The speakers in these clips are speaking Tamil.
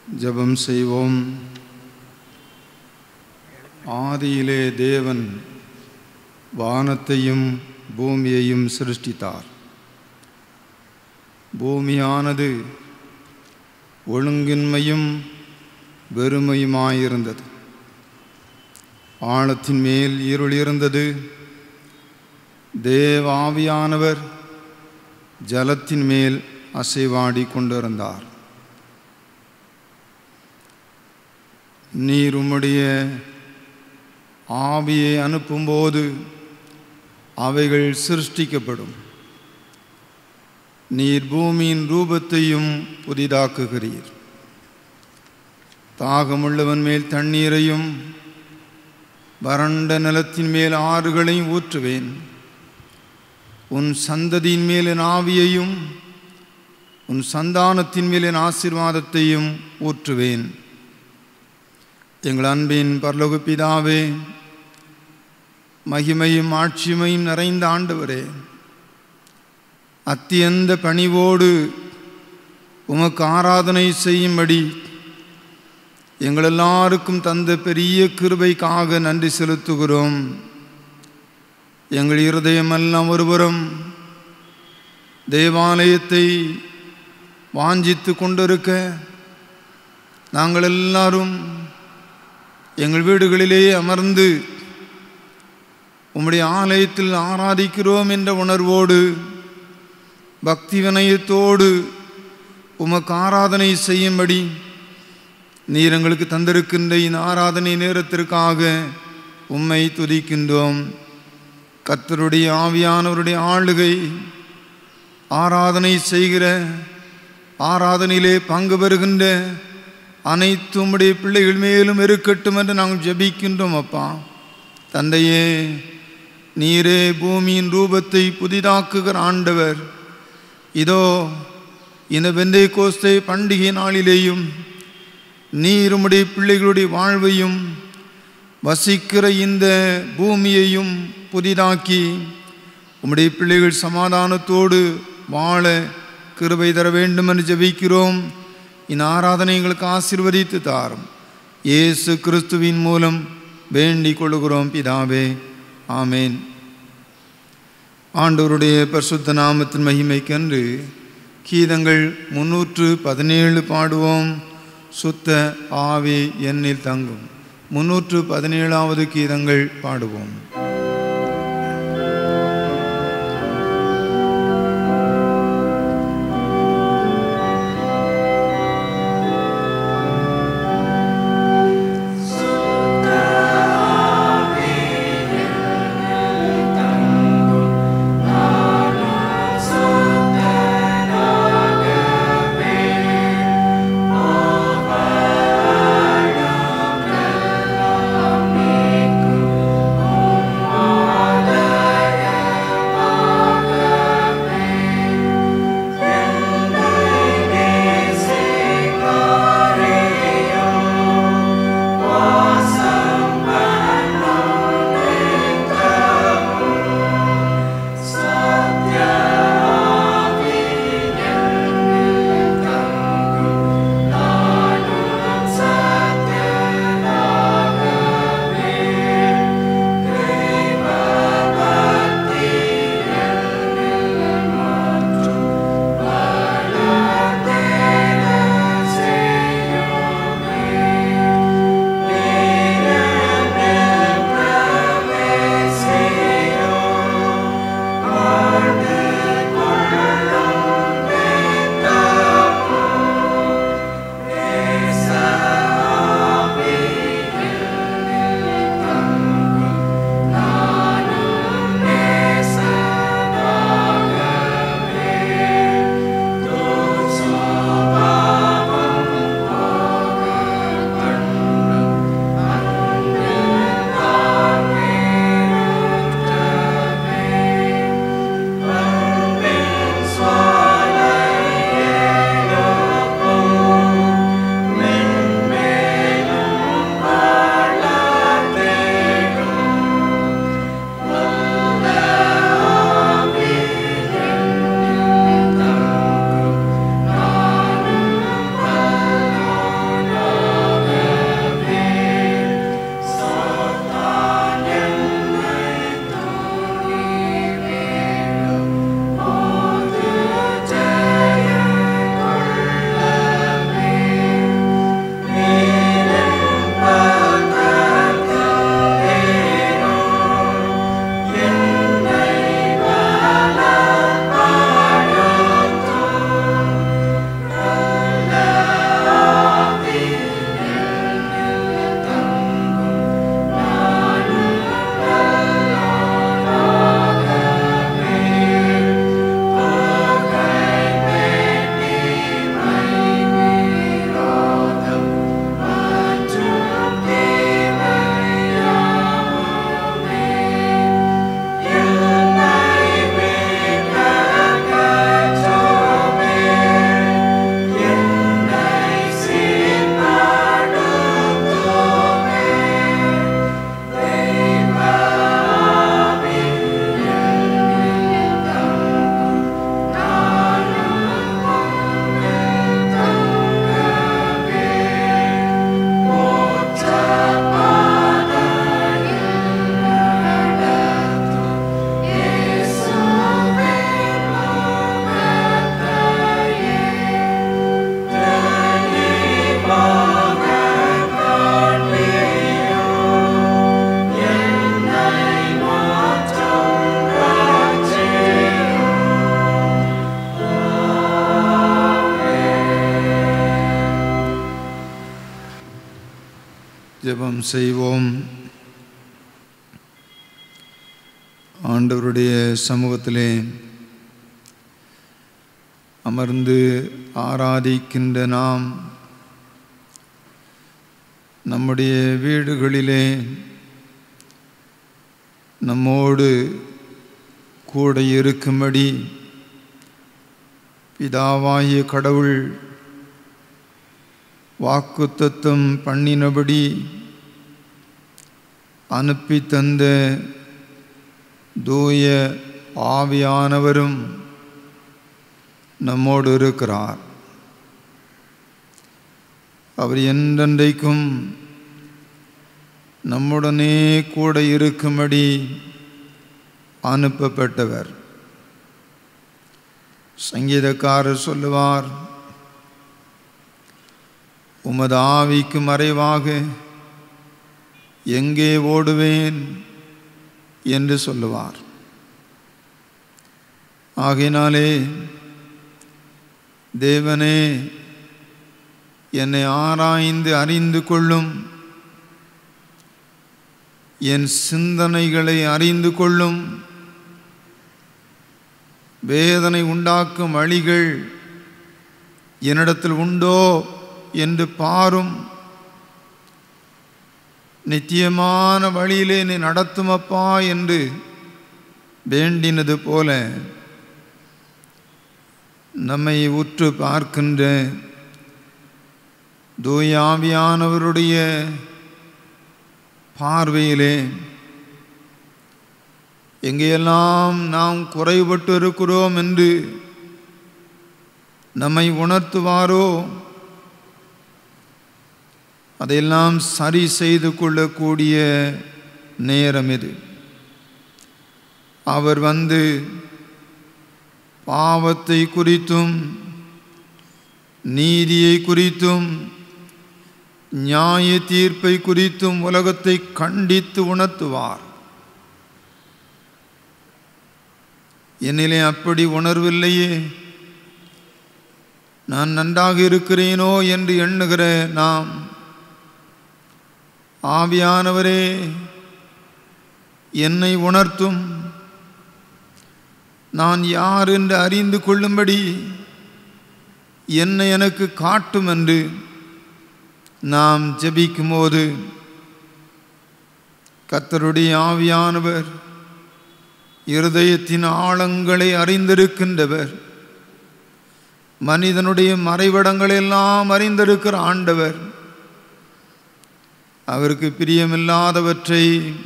ஜெபம் செய்வோம் ஆதியிலே தேவன் வானத்தையும் பூமியையும் சிருஷ்டித்தார் பூமியானது ஒழுங்கின்மையும் வெறுமையுமாயிருந்தது ஆழத்தின் மேல் இருள் இருந்தது தேவாவியானவர் ஜலத்தின் மேல் அசைவாடி கொண்டிருந்தார் நீர் உம்முடைய ஆவியை அனுப்பும்போது அவைகள் சிருஷ்டிக்கப்படும் நீர் பூமியின் ரூபத்தையும் புதிதாக்குகிறீர் தாகமுள்ளவன் மேல் தண்ணீரையும் வறண்ட நிலத்தின் மேல் ஆறுகளையும் ஊற்றுவேன் உன் சந்ததியின் மேல் என் ஆவியையும் உன் சந்தானத்தின் மேல் என் ஆசீர்வாதத்தையும் ஊற்றுவேன் எங்கள் அன்பின் பரலோக பிதாவே மகிமையும் ஆட்சிமையும் நிறைந்த ஆண்டவரே அத்தியந்த பணிவோடு உமக்கு ஆராதனை செய்யும்படி எங்கள் எல்லாருக்கும் தந்த பெரிய கிருபைக்காக நன்றி செலுத்துகிறோம் எங்கள் இருதயமெல்லாம் ஒருபுறம் தேவாலயத்தை வாஞ்சித்து கொண்டிருக்க நாங்கள் எல்லாரும் எங்கள் வீடுகளிலே அமர்ந்து உம்முடைய ஆலயத்தில் ஆராதிக்கிறோம் என்ற உணர்வோடு பக்தி வினயத்தோடு உமக்கு ஆராதனை செய்யும்படி நீர் எங்களுக்கு தந்திருக்கின்ற இந்த ஆராதனை நேரத்திற்காக உம்மை துதிக்கின்றோம் கர்த்தருடைய ஆவியானவருடைய ஆளுகை ஆராதனை செய்கிற ஆராதனையிலே பங்கு பெறுகின்ற அனைத்து உம்முடைய பிள்ளைகள் மேலும் இருக்கட்டும் என்று நாங்கள் ஜெபிக்கின்றோம் அப்பா தந்தையே நீரே பூமியின் ரூபத்தை புதிதாக்குகிற ஆண்டவர் இதோ இந்த வெந்தை கோஸ்தை பண்டிகை நாளிலேயும் நீர் உம்முடைய பிள்ளைகளுடைய வாழ்வையும் வசிக்கிற இந்த பூமியையும் புதிதாக்கி உம்முடைய பிள்ளைகள் சமாதானத்தோடு வாழ கிருபை தர வேண்டும் என்று ஜெபிக்கிறோம் இந்த ஆராதனை எங்களுக்கு ஆசிர்வதித்து தாரும் இயேசு கிறிஸ்துவின் மூலம் வேண்டிக் கொள்கிறோம் பிதாவே ஆமேன் ஆண்டவருடைய பரிசுத்த நாமத்தின் மகிமைக்கென்று கீதங்கள் முன்னூற்று பதினேழு பாடுவோம் சுத்த ஆவி என்னில் தங்கும் முன்னூற்று பதினேழாவது கீதங்கள் பாடுவோம் Oh ஜெபம் செய்வோம் ஆண்டவருடைய சமூகத்திலே அமர்ந்து ஆராதிக்கின்ற நாம் நம்முடைய வீடுகளிலே நம்மோடு கூட இருக்கும்படி பிதாவாகிய கடவுள் வாக்குத்தத்தம் பண்ணினபடி அனுப்பி தந்த தூய ஆவியானவரும் நம்மோடு இருக்கிறார் அவர் என்றென்றைக்கும் நம்முடனே கூட இருக்கும்படி அனுப்பப்பட்டவர் சங்கீதக்காரர் சொல்லுவார் உமது ஆவிக்கு மறைவாக எங்கே ஓடுவேன் என்று சொல்லுவார் ஆகையினாலே தேவனே என்னை ஆராய்ந்து அறிந்து கொள்ளும் என் சிந்தனைகளை அறிந்து கொள்ளும் வேதனை உண்டாக்கும் வழிகள் என்னிடத்தில் உண்டோ என்று பாரும் நித்தியமான வழியிலே நீ நடத்துமப்பா என்று வேண்டினது போல நம்மை உற்று பார்க்கின்ற தூயாவியானவருடைய பார்வையிலே எங்கேயெல்லாம் நாம் குறைபட்டு இருக்கிறோம் என்று நம்மை உணர்த்துவாரோ அதையெல்லாம் சரி செய்து கொள்ளக்கூடிய நேரம் இது அவர் வந்து பாவத்தை குறித்தும் நீதியை குறித்தும் நியாய தீர்ப்பை குறித்தும் உலகத்தை கண்டித்து உணர்த்துவார் என்னிலே அப்படி உணர்வில்லையே நான் நன்றாக இருக்கிறேனோ என்று எண்ணுகிற நாம் ஆவியானவரே என்னை உணர்த்தும் நான் யார் என்று அறிந்து கொள்ளும்படி என்னை எனக்கு காட்டும் என்று நாம் ஜெபிக்கும்போது கத்தருடைய ஆவியானவர் இருதயத்தின் ஆழங்களை அறிந்திருக்கின்றவர் மனிதனுடைய மறைவிடங்களெல்லாம் அறிந்திருக்கிற ஆண்டவர் அவருக்கு பிரியமில்லாதவற்றை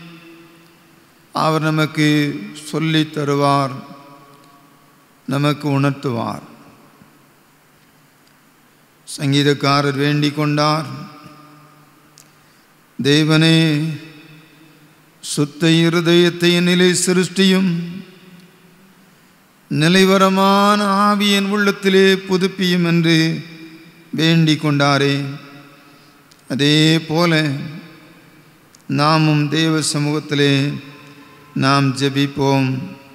அவர் நமக்கு சொல்லித் தருவார் நமக்கு உணர்த்துவார் சங்கீதக்காரர் வேண்டிக் கொண்டார் தேவனே சுத்த இருதயத்தை நிலை சிருஷ்டியும் நிலைவரமான ஆவியின் உள்ளத்திலே புதுப்பியும் என்று வேண்டிக் கொண்டாரே அதே போல நாமும் தேவ சமூகத்திலே நாம் ஜெபிப்போம்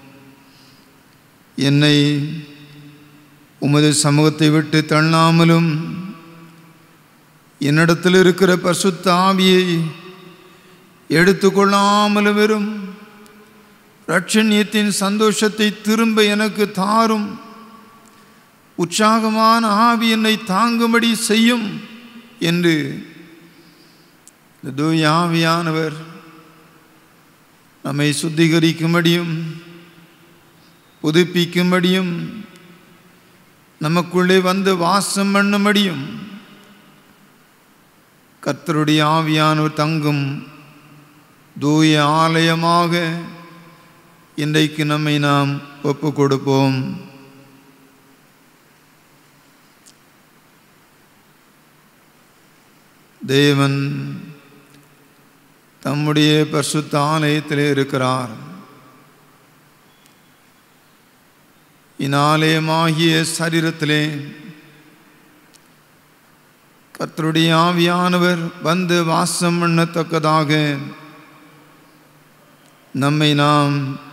என்னை உமது சமூகத்தை விட்டு தள்ளாமலும் என்னிடத்தில் இருக்கிற பசுத்த ஆவியை எடுத்துக்கொள்ளாமலும் வெறும் ரட்சண்யத்தின் சந்தோஷத்தை திரும்ப எனக்கு தாரும் உற்சாகமான ஆவி என்னை தாங்கும்படி செய்யும் என்று தூய ஆவியானவர் நம்மை சுத்திகரிக்கும்படியும் புதுப்பிக்கும்படியும் நமக்குள்ளே வந்து வாசம் பண்ணும்படியும் கர்த்தருடைய ஆவியானவர் தங்கும் தூய ஆலயமாக இன்றைக்கு நம்மை நாம் ஒப்பு கொடுப்போம் தேவன் தம்முடைய பரிசுத்த ஆலயத்திலே இருக்கிறார் இந்நாலயமாகிய சரீரத்திலே கர்த்தருடைய ஆவியானவர் வந்து வாசம் பண்ணத்தக்கதாக நம்மை நாம்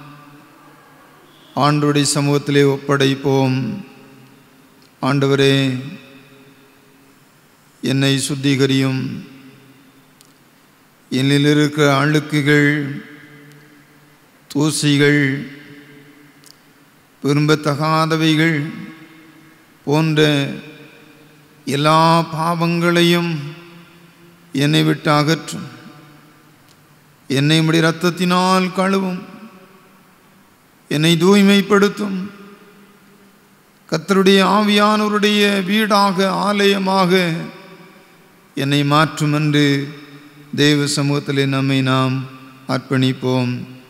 ஆண்டுடைய சமூகத்திலே ஒப்படைப்போம் ஆண்டவரே என்னை சுத்திகரியும் என்னில் இருக்கிற அழுக்குகள் தூசிகள் விரும்பத்தகாதவைகள் போன்ற எல்லா பாவங்களையும் என்னை விட்டு அகற்றும் என்னை உடைய இரத்தத்தினால் கழுவும் என்னை தூய்மைப்படுத்தும் கத்தருடைய ஆவியானவருடைய வீடாக ஆலயமாக என்னை மாற்றும் என்று தேவ சமூகத்திலே நம்மை நாம் அர்ப்பணிப்போம்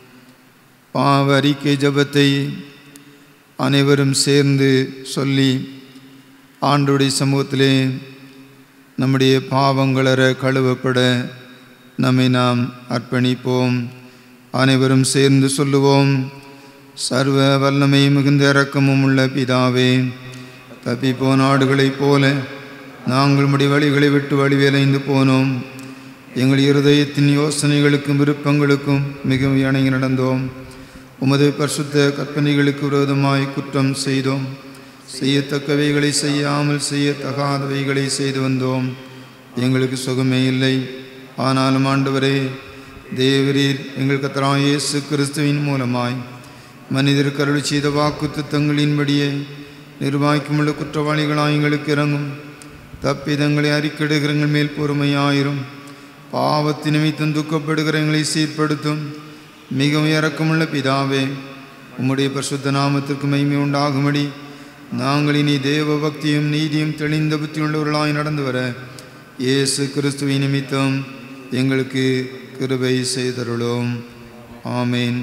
பாவ அறிக்கை ஜபத்தை அனைவரும் சேர்ந்து சொல்லி ஆண்டுடைய சமூகத்திலே நம்முடைய பாவங்களற கழுவப்பட நம்மை நாம் அர்ப்பணிப்போம் அனைவரும் சேர்ந்து சொல்லுவோம் சர்வ வல்லமை மிகுந்த இரக்கமும் உள்ள பிதாவே தப்பி போன ஆடுகளைப் போல நாங்கள் முடி வழிகளை விட்டு வழி விளைந்து போனோம் எங்கள் இருதயத்தின் யோசனைகளுக்கும் விருப்பங்களுக்கும் மிகவும் இணங்கி நடந்தோம் உமது பரிசுத்த கற்பனைகளுக்கு விரோதமாய் குற்றம் செய்தோம் செய்யத்தக்கவைகளை செய்யாமல் செய்யத்தகாதவைகளை செய்து வந்தோம் எங்களுக்கு சுகமே இல்லை ஆனாலும் ஆண்டவரே தேவரீர் எங்கள் கத்தராம் இயேசு கிறிஸ்துவின் மூலமாய் மனிதர் கருள் செய்த வாக்கு திட்டங்களின்படியே நிர்வாகிக்குமுள்ள குற்றவாளிகளாய் எங்களுக்கு இறங்கும் தப்பிதங்களை அறிக்கிடுகிறங்கள் மேல் பொறுமையாயிரும் பாவத்தி நிமித்தம் துக்கப்படுகிற எங்களை சீர்படுத்தும் மிகவும் இறக்கமுள்ள பிதாவே உம்முடைய பரிசுத்த நாமத்திற்கு மகிமை உண்டாகும்படி நாங்கள் இனி தேவ பக்தியும் நீதியும் தெளிந்த புத்தியுள்ளவர்களாய் நடந்து வர இயேசு கிறிஸ்துவின் நிமித்தம் எங்களுக்கு கிருபை செய்தருளோம் ஆமேன்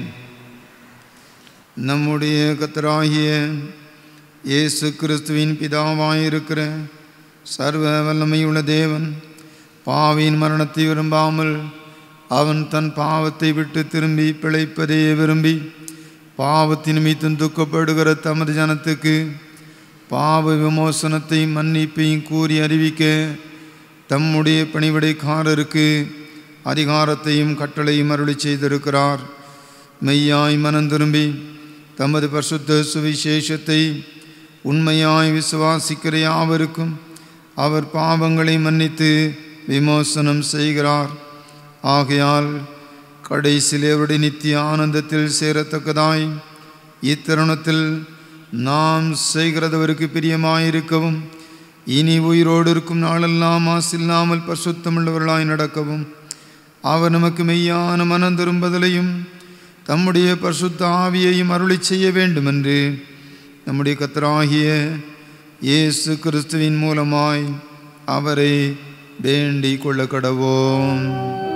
நம்முடைய கத்தராகிய இயேசு கிறிஸ்துவின் பிதாவாயிருக்கிற சர்வ வல்லமையுள்ள தேவன் பாவியின் மரணத்தை விரும்பாமல் அவன் தன் பாவத்தை விட்டு திரும்பி பிழைப்பதே விரும்பி பாவத்தின் மீத்தும் துக்கப்படுகிற தமது ஜனத்துக்கு பாவ விமோசனத்தையும் மன்னிப்பையும் கூறி அறிவிக்க தம்முடைய பணிவிடைக்காரருக்கு அதிகாரத்தையும் கட்டளையும் அருளி செய்திருக்கிறார் மெய்யாய் மனம் திரும்பி தமது பரிசுத்த சுவிசேஷத்தை உண்மையாய் விசுவாசிக்கிற யாவருக்கும் அவர் பாவங்களை மன்னித்து விமோசனம் செய்கிறார் ஆகையால் கடைசியில் அவருடைய நித்திய ஆனந்தத்தில் சேரத்தக்கதாய் இத்தருணத்தில் நாம் செய்கிறதவருக்கு பிரியமாயிருக்கவும் இனி உயிரோடு இருக்கும் நாளெல்லாம் மாசில்லாமல் பரிசுத்தமுள்ளவர்களாய் நடக்கவும் அவர் நமக்கு மெய்யான மனம் திரும்புதலையும் தம்முடைய பரிசுத்த ஆவியையும் அருளி செய்ய வேண்டுமென்று நம்முடைய கத்தராகிய இயேசு கிறிஸ்துவின் மூலமாய் அவரை வேண்டிக் கொள்ள கடவோம்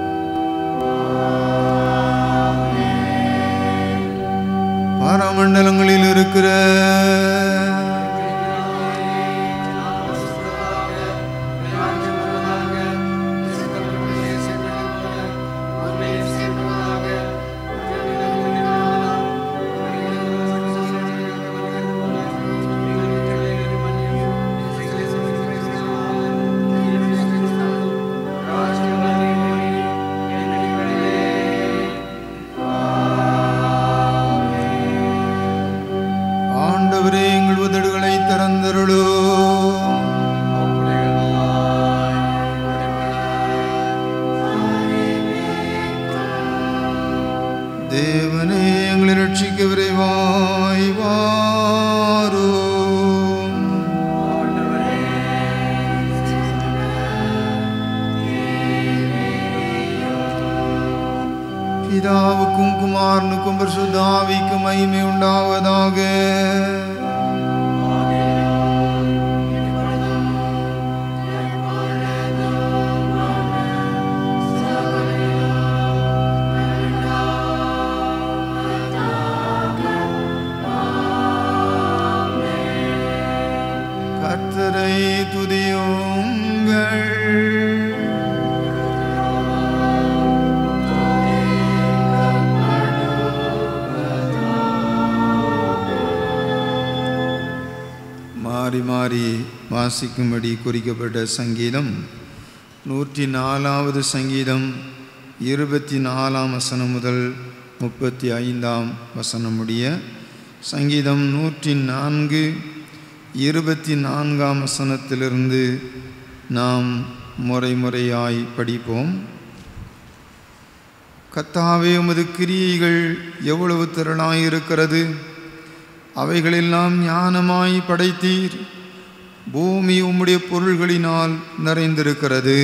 பரமண்டலங்களில் இருக்கிற ஆண்டவரே எங்கள் உதடுகளை திறந்தருளோ தேவனே எங்களை ரட்சிக்க விரைவாய் வாரோ பிதாவுக்கும் குமாரனுக்கும் பரிசுத்தாவிக்கும் மகிமை உண்டாவதாக கர்த்தரை துதியுங்கள் மாறி மாறி வாசிக்கும்படி குறிக்கப்பட்ட சங்கீதம் நூற்றி நாலாவது சங்கீதம் இருபத்தி நாலாம் வசனம் முதல் முப்பத்தி ஐந்தாம் வசனம் முடிய சங்கீதம் நூற்றி நான்கு இருபத்தி நான்காம் வசனத்திலிருந்து நாம் முறை முறையாய் படிப்போம் கத்தாவே உமது கிரியைகள் எவ்வளவு திரளாயிருக்கிறது அவைகளெல்லாம் ஞானமாய் படைத்தீர் பூமி உம்முடைய பொருள்களினால் நிறைந்திருக்கிறது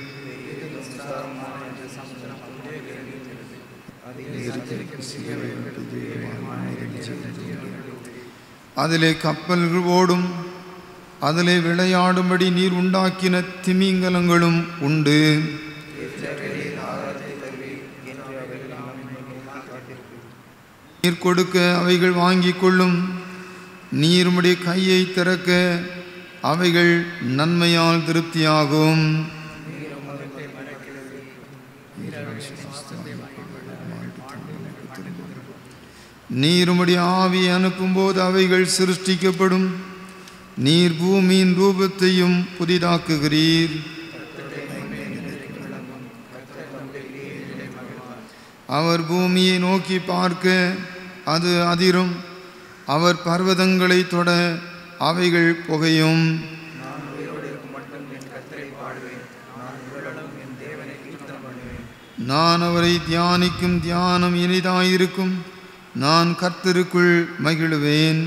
அதிலே கப்பல்கள் ஓடும் அதிலே விளையாடும்படி நீர் உண்டாக்கின திமிங்கலங்களும் உண்டு நீர் கொடுக்க அவைகள் வாங்கிக் கொள்ளும் நீருமுடைய கையை திறக்க அவைகள் நன்மையால் திருப்தியாகும் நீருமுடைய ஆவியை அனுப்பும்போது அவைகள் சிருஷ்டிக்கப்படும் நீர் பூமியின் ரூபத்தையும் புதிதாக்குகிறீர் அவர் பூமியை நோக்கி பார்க்க அது அதிரும் அவர் பர்வதங்களை தொட அவைகள் புகையும் நான் அவரை தியானிக்கும் தியானம் இனிதாயிருக்கும் நான் கர்த்தருக்குள் மகிழுவேன்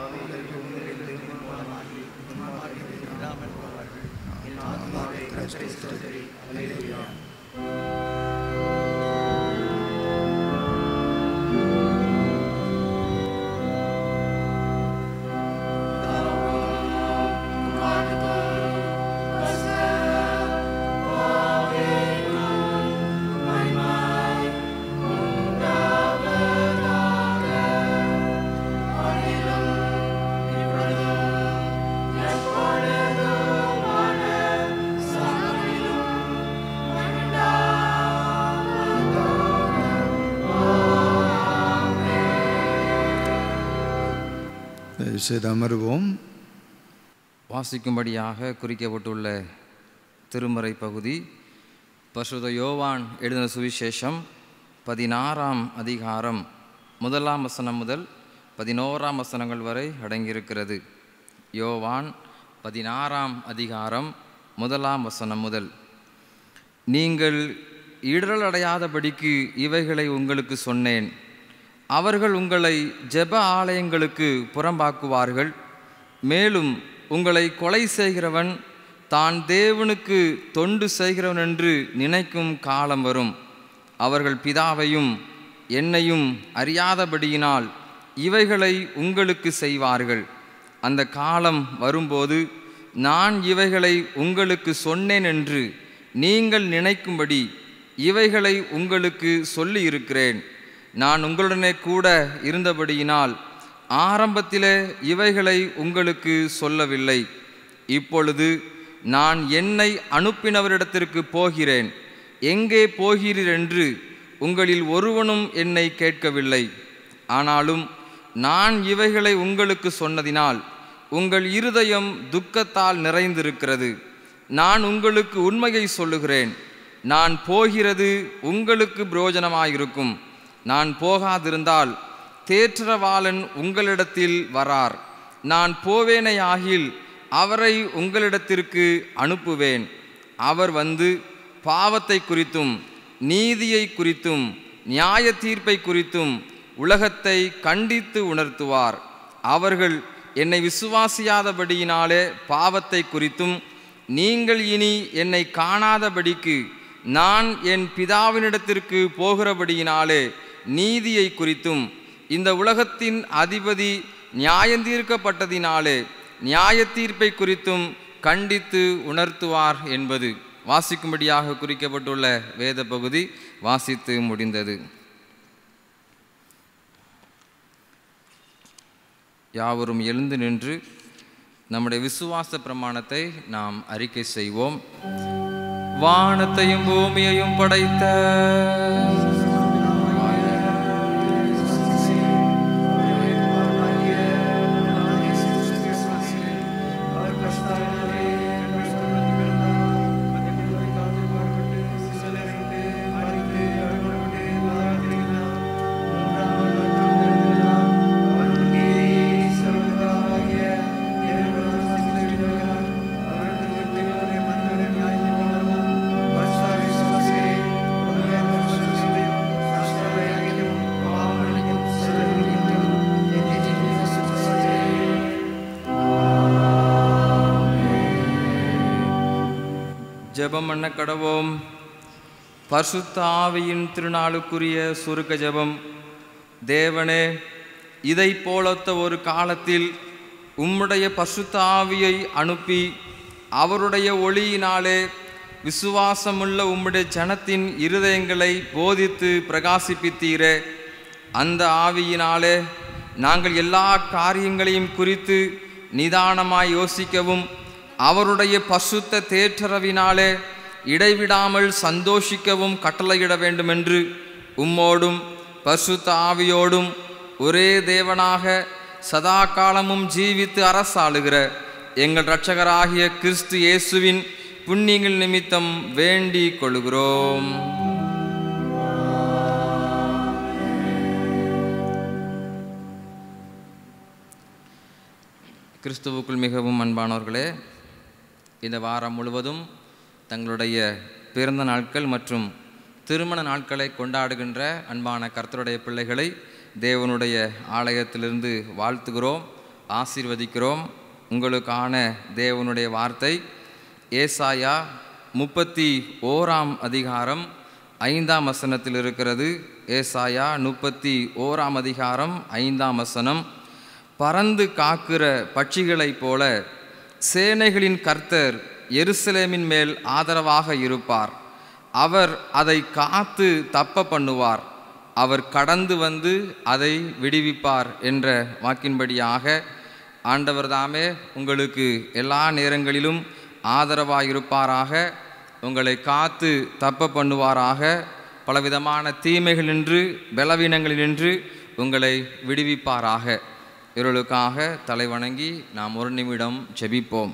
தயவுசெய்து அமருவோம் வாசிக்கும்படியாக குறிக்கப்பட்டுள்ள திருமறை பகுதி பசுத யோவான் எழுதின சுவிசேஷம் பதினாறாம் அதிகாரம் முதலாம் வசனம் முதல் பதினோராம் வசனங்கள் வரை அடங்கியிருக்கிறது யோவான் பதினாறாம் அதிகாரம் முதலாம் வசனம் முதல் நீங்கள் இடரல் அடையாதபடிக்கு இவைகளை உங்களுக்கு சொன்னேன் அவர்கள் உங்களை ஜெப ஆலயங்களுக்கு புறம்பாக்குவார்கள் மேலும் உங்களை கொலை செய்கிறவன் தான் தேவனுக்கு தொண்டு செய்கிறவன் என்று நினைக்கும் காலம் வரும் அவர்கள் பிதாவையும் என்னையும் அறியாதபடியினால் இவைகளை உங்களுக்கு செய்வார்கள் அந்த காலம் வரும்போது நான் இவைகளை உங்களுக்கு சொன்னேன் என்று நீங்கள் நினைக்கும்படி இவைகளை உங்களுக்கு சொல்லியிருக்கிறேன் நான் உங்களுடனே கூட இருந்தபடியினால் ஆரம்பத்திலே இவைகளை உங்களுக்கு சொல்லவில்லை இப்பொழுது நான் என்னை அனுப்பினவரிடத்திற்கு போகிறேன் எங்கே போகிறீர் என்று உங்களில் ஒருவனும் என்னை கேட்கவில்லை ஆனாலும் நான் இவைகளை உங்களுக்கு சொன்னதினால் உங்கள் இருதயம் துக்கத்தால் நிறைந்திருக்கிறது நான் உங்களுக்கு உண்மையை சொல்லுகிறேன் நான் போகிறது உங்களுக்கு பிரயோஜனமாயிருக்கும் நான் போகாதிருந்தால் தேற்றரவாளன் உங்களிடத்தில் வரார் நான் போவேனையாகில் அவரை உங்களிடத்திற்கு அனுப்புவேன் அவர் வந்து பாவத்தை குறித்தும் நீதியை குறித்தும் நியாய தீர்ப்பை குறித்தும் உலகத்தை கண்டித்து உணர்த்துவார் அவர்கள் என்னை விசுவாசியாதபடியினாலே பாவத்தை குறித்தும் நீங்கள் இனி என்னை காணாதபடிக்கு நான் என் பிதாவினிடத்திற்கு போகிறபடியினாலே நீதியை குறித்தும் இந்த உலகத்தின் அதிபதி நியாயந்தீர்க்கப்பட்டதினாலே நியாய தீர்ப்பை குறித்தும் கண்டித்து உணர்த்துவார் என்பது வாசிக்கும்படியாக குறிக்கப்பட்டுள்ள வேத பகுதி வாசித்து முடிந்தது யாவரும் எழுந்து நின்று நம்முடைய விசுவாச பிரமாணத்தை நாம் அறிக்கை செய்வோம் வானத்தையும் பூமியையும் படைத்த Thank you. ஜெபம் பண்ண கடவோம் பரிசுத்த ஆவியின் திருநாளுக்குரிய சுருக்க ஜெபம் தேவனே இதை போலொத்த ஒரு காலத்தில் உம்முடைய பரிசுத்த ஆவியை அனுப்பி அவருடைய ஒளியினாலே விசுவாசமுள்ள உம்முடைய ஜனத்தின் இருதயங்களை போதித்து பிரகாசிப்பித்தீரே அந்த ஆவியினாலே நாங்கள் எல்லா காரியங்களையும் குறித்து நிதானமாய் யோசிக்கவும் அவருடைய பசுத்த தேற்றரவினாலே இடைவிடாமல் சந்தோஷிக்கவும் கட்டளையிட வேண்டுமென்று உம்மோடும் பசுத்த ஆவியோடும் ஒரே தேவனாக சதா காலமும் ஜீவித்து அரசாளுகிற எங்கள் இரட்சகராகிய கிறிஸ்து இயேசுவின் புண்ணியங்கள் நிமித்தம் வேண்டிக் கொள்கிறோம் கிறிஸ்துவுக்குள் மிகவும் அன்பானவர்களே இந்த வாரம் முழுவதும் தங்களுடைய பிறந்த நாட்கள் மற்றும் திருமண நாட்களை கொண்டாடுகின்ற அன்பான கர்த்தருடைய பிள்ளைகளை தேவனுடைய ஆலயத்திலிருந்து வாழ்த்துகிறோம் ஆசீர்வதிக்கிறோம் உங்களுக்கான தேவனுடைய வார்த்தை ஏசாயா முப்பத்தி ஓராம் அதிகாரம் ஐந்தாம் வசனத்தில் இருக்கிறது ஏசாயா முப்பத்தி ஓராம் அதிகாரம் ஐந்தாம் வசனம் பறந்து காக்கிற பட்சிகளைப் போல சேனைகளின் கர்த்தர் எருசலேமின் மேல் ஆதரவாக இருப்பார் அவர் அதை காத்து தப்ப பண்ணுவார் அவர் கடந்து வந்து அதை விடுவிப்பார் என்ற வாக்கின்படியாக ஆண்டவர் தாமே உங்களுக்கு எல்லா நேரங்களிலும் ஆதரவாயிருப்பாராக உங்களை காத்து தப்ப பண்ணுவாராக பலவிதமான தீமைகளினின்று பலவீனங்களினின்று உங்களை விடுவிப்பாராக இவர்களுக்காக தலைவணங்கி நாம் ஒரு நிமிடம் ஜெபிப்போம்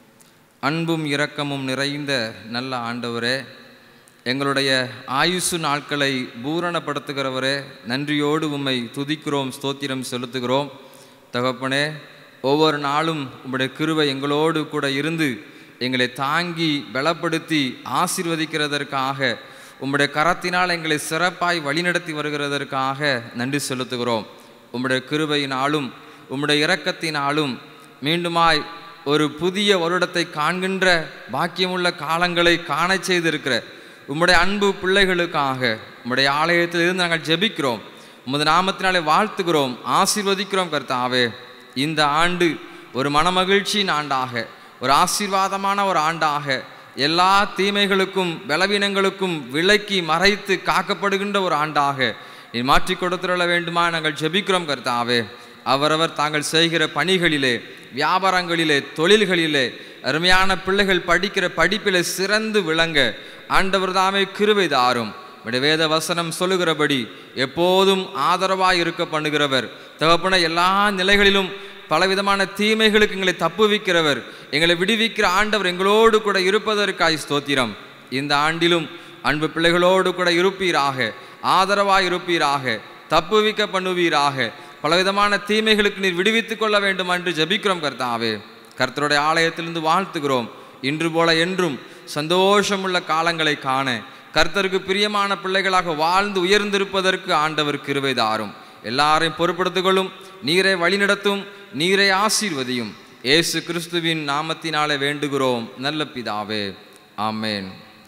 அன்பும் இரக்கமும் நிறைந்த நல்ல ஆண்டவரே எங்களுடைய ஆயுசு நாட்களை பூரணப்படுத்துகிறவரே நன்றியோடு உம்மை துதிக்கிறோம் ஸ்தோத்திரம் செலுத்துகிறோம் தகப்பனே ஒவ்வொரு நாளும் உம்முடைய கிருபை எங்களோடு கூட இருந்து எங்களை தாங்கி பலப்படுத்தி ஆசீர்வதிக்கிறதற்காக உம்முடைய கரத்தினால் எங்களை சிறப்பாய் வழிநடத்தி வருகிறதற்காக நன்றி செலுத்துகிறோம் உம்முடைய கிருபையினாலும் உம்முடைய இரக்கத்தினாலும் மீண்டுமாய் ஒரு புதிய வருடத்தை காண்கின்ற பாக்கியமுள்ள காலங்களை காணச் செய்திருக்கிற உம்முடைய அன்பு பிள்ளைகளுக்காக உம்முடைய ஆலயத்திலிருந்து நாங்கள் ஜெபிக்கிறோம் உமது நாமத்தினாலே வாழ்த்துகிறோம் ஆசீர்வதிக்கிறோம் கர்த்தாவே இந்த ஆண்டு ஒரு மனமகிழ்ச்சியின் ஆண்டாக ஒரு ஆசீர்வாதமான ஒரு ஆண்டாக எல்லா தீமைகளுக்கும் பலவீனங்களுக்கும் விலக்கி மறைத்து காக்கப்படுகின்ற ஒரு ஆண்டாக நீ மாற்றி கொடுத்துள்ள வேண்டுமா நாங்கள் ஜெபிக்கிறோம் கர்த்தாவே அவரவர் தாங்கள் செய்கிற பணிகளிலே வியாபாரங்களிலே தொழில்களிலே அருமையான பிள்ளைகள் படிக்கிற படிப்பிலே சிறந்து விளங்க ஆண்டவர் தாமே கிருபை தாரும் உம்முடைய வேத வசனம் சொல்லுகிறபடி எப்போதும் ஆதரவாய் இருக்க பண்ணுகிறவர் தகப்பன எல்லா நிலைகளிலும் பலவிதமான தீமைகளுக்கு எங்களை தப்புவிக்கிறவர் எங்களை விடுவிக்கிற ஆண்டவர் எங்களோடு கூட இருப்பதற்காய் ஸ்தோத்திரம் இந்த ஆண்டிலும் அன்பு பிள்ளைகளோடு கூட இருப்பீராக ஆதரவாய் இருப்பீராக தப்புவிக்க பண்ணுவீராக பலவிதமான தீமைகளுக்கு நீர் விடுவித்துக் கொள்ள வேண்டும் என்று ஜெபிக்கிறோம் கர்த்தாவே கர்த்தருடைய ஆலயத்திலிருந்து வாழ்த்துகிறோம் இன்று போல என்றும் சந்தோஷமுள்ள காலங்களை காண கர்த்தருக்கு பிரியமான பிள்ளைகளாக வாழ்ந்து உயர்ந்திருப்பதற்கு ஆண்டவர் கிருபை தாரும் எல்லாரையும் பொறுப்படுத்திக் கொள்ளும் நீரை வழிநடத்தும் நீரை ஆசீர்வதியும் இயேசு கிறிஸ்துவின் நாமத்தினாலே வேண்டுகிறோம் நல்ல பிதாவே ஆமேன்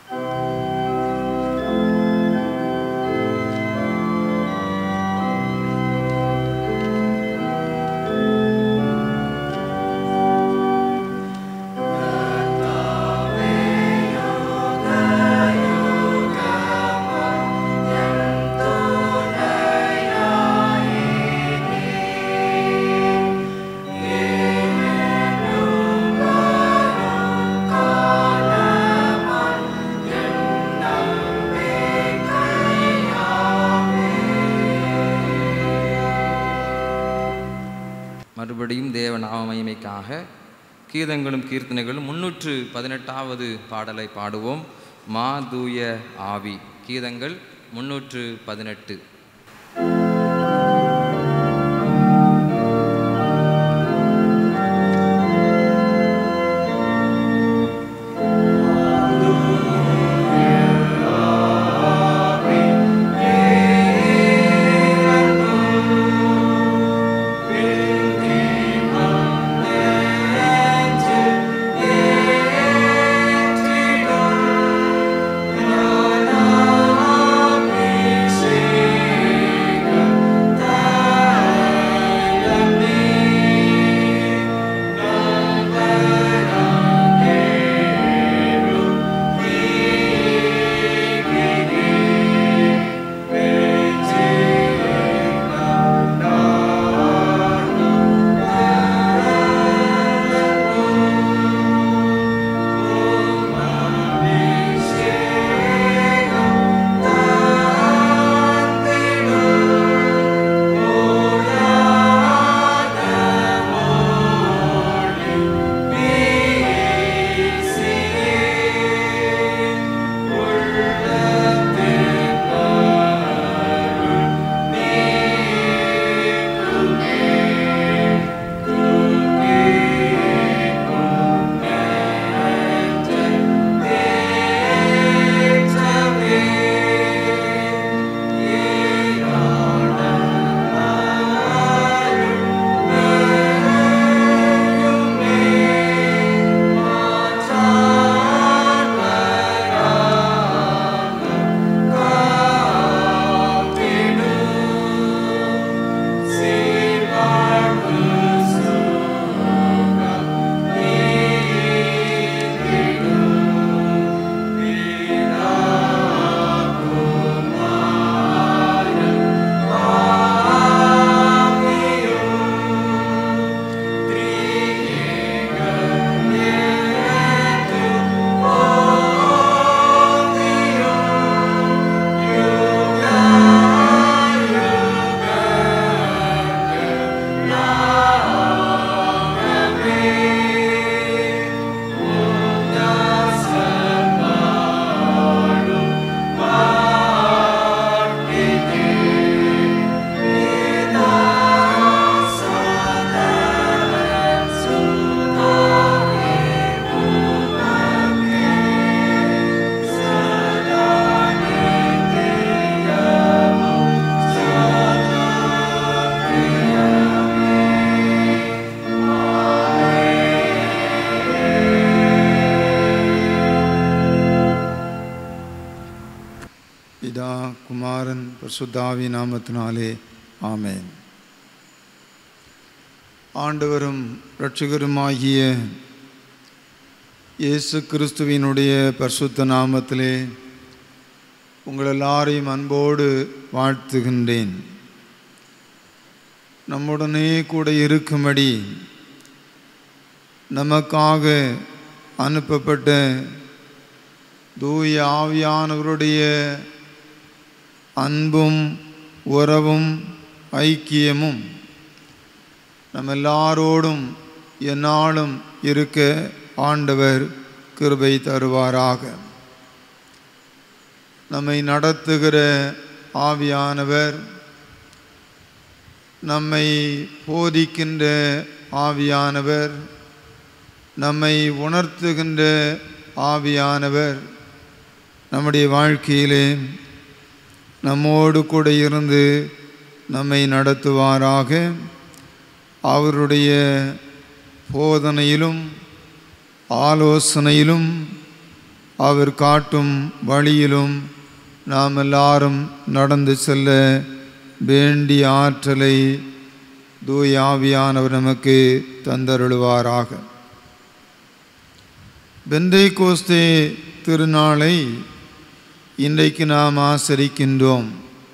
மறுபடியும் தேவ நாம மகிமைக்காக கீதங்களும் கீர்த்தனைகளும் முன்னூற்று பதினெட்டாவது பாடலை பாடுவோம் மா தூய ஆவி கீதங்கள் முன்னூற்று பதினெட்டு Yeah. பிதா குமாரன் பரிசுத்தாவி நாமத்தினாலே ஆமென் ஆண்டவரும் இரட்சகருமாகிய இயேசு கிறிஸ்துவினுடைய பரிசுத்த நாமத்திலே உங்கள் எல்லாரையும் அன்போடு வாழ்த்துகின்றேன் நம்முடனே கூட இருக்கும்படி நமக்காக அனுப்பப்பட்ட தூய ஆவியானவருடைய அன்பும் உறவும் ஐக்கியமும் நம்ம எல்லாரோடும் எந்நாளும் இருக்க ஆண்டவர் கிருபை தருவாராக நம்மை நடத்துகிற ஆவியானவர் நம்மை போதிக்கின்ற ஆவியானவர் நம்மை உணர்த்துகின்ற ஆவியானவர் நம்முடைய வாழ்க்கையிலே நம்மோடு கூட இருந்து நம்மை நடத்துவாராக அவருடைய போதனையிலும் ஆலோசனையிலும் அவர் காட்டும் வழியிலும் நாம் எல்லாரும் நடந்து செல்ல வேண்டிய ஆற்றலை தூய ஆவியானவர் நமக்கு தந்தருளுவாராக பெந்தை கோஸ்தே திருநாளை இன்றைக்கு நாம் ஆசரிக்கின்றோம்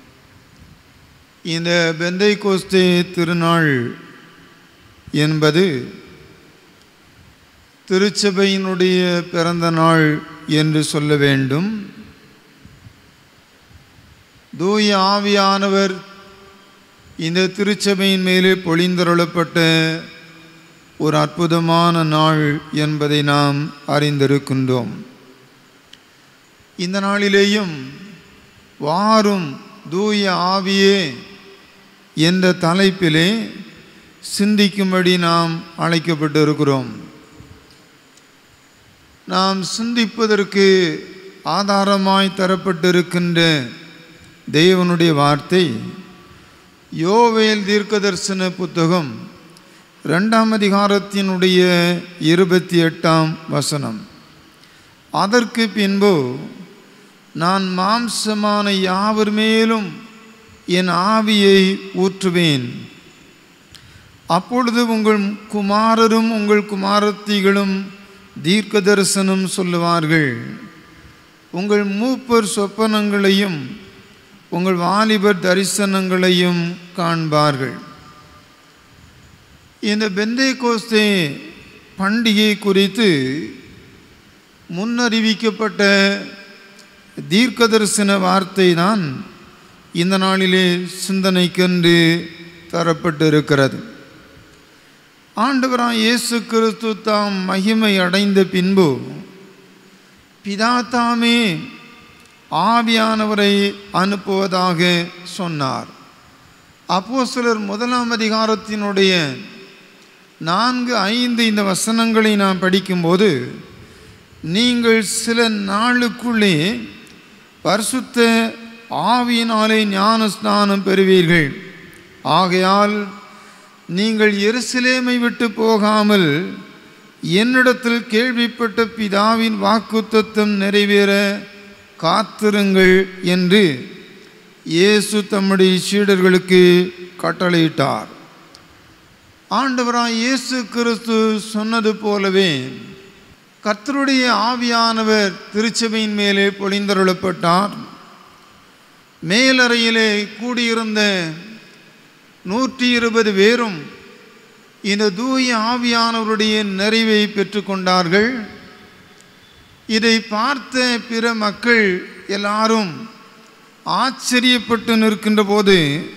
இந்த பெந்தை கோஸ்தே திருநாள் என்பது திருச்சபையினுடைய பிறந்த நாள் என்று சொல்ல வேண்டும் தூய ஆவியானவர் இந்த திருச்சபையின் மேலே பொழிந்தருளப்பட்ட ஒரு அற்புதமான நாள் என்பதை நாம் அறிந்திருக்கின்றோம் இந்த நாளிலேயும் வாரும் தூய ஆவியே என்ற தலைப்பிலே சிந்திக்கும்படி நாம் அழைக்கப்பட்டிருக்கிறோம் நாம் சிந்திப்பதற்கு ஆதாரமாய் தரப்பட்டிருக்கின்ற தேவனுடைய வார்த்தை யோவேல் தீர்க்கதர்சன புத்தகம் ரெண்டாம் அதிகாரத்தினுடைய இருபத்தி எட்டாம் வசனம் அதற்கு பின்பு நான் மாம்சமான யாவர் மேலும் என் ஆவியை ஊற்றுவேன் அப்பொழுது உங்கள் குமாரரும் உங்கள் குமாரத்திகளும் தீர்க்க தரிசனம் சொல்லுவார்கள் உங்கள் மூப்பர் சொப்பனங்களையும் உங்கள் வாலிபர் தரிசனங்களையும் காண்பார்கள் இந்த பெந்தை கோஸ்தே பண்டிகை குறித்து முன்னறிவிக்கப்பட்ட தீர்க்க தரிசன வார்த்தை தான் இந்த நாளிலே சிந்தனைக்கென்று தரப்பட்டிருக்கிறது ஆண்டவராய் இயேசு கிறிஸ்து தாம் மகிமை அடைந்த பின்பு பிதா தாமே ஆவியானவரை அனுப்புவதாக சொன்னார் அப்போ சிலர் முதலாம் அதிகாரத்தினுடைய நான்கு ஐந்து இந்த வசனங்களை நாம் படிக்கும்போது நீங்கள் சில நாளுக்குள்ளே பரிசுத்த ஆவியினாலே ஞான ஸ்நானம் பெறுவீர்கள் ஆகையால் நீங்கள் எருசலேமை விட்டு போகாமல் என்னிடத்தில் கேள்விப்பட்ட பிதாவின் வாக்குத்தத்தம் நிறைவேற காத்திருங்கள் என்று இயேசு தம்முடைய சீடர்களுக்கு கட்டளையிட்டார் ஆண்டவராய் இயேசு கிறிஸ்து சொன்னது போலவே கர்த்தருடைய ஆவியானவர் திருச்சபையின் மேலே பொழிந்தருளப்பட்டார் மேலறையிலே கூடியிருந்த நூற்றி இருபது பேரும் இந்த தூய ஆவியானவருடைய நிறைவை பெற்றுக்கொண்டார்கள் இதை பார்த்த பிற மக்கள் எல்லாரும் ஆச்சரியப்பட்டு நிற்கின்ற போது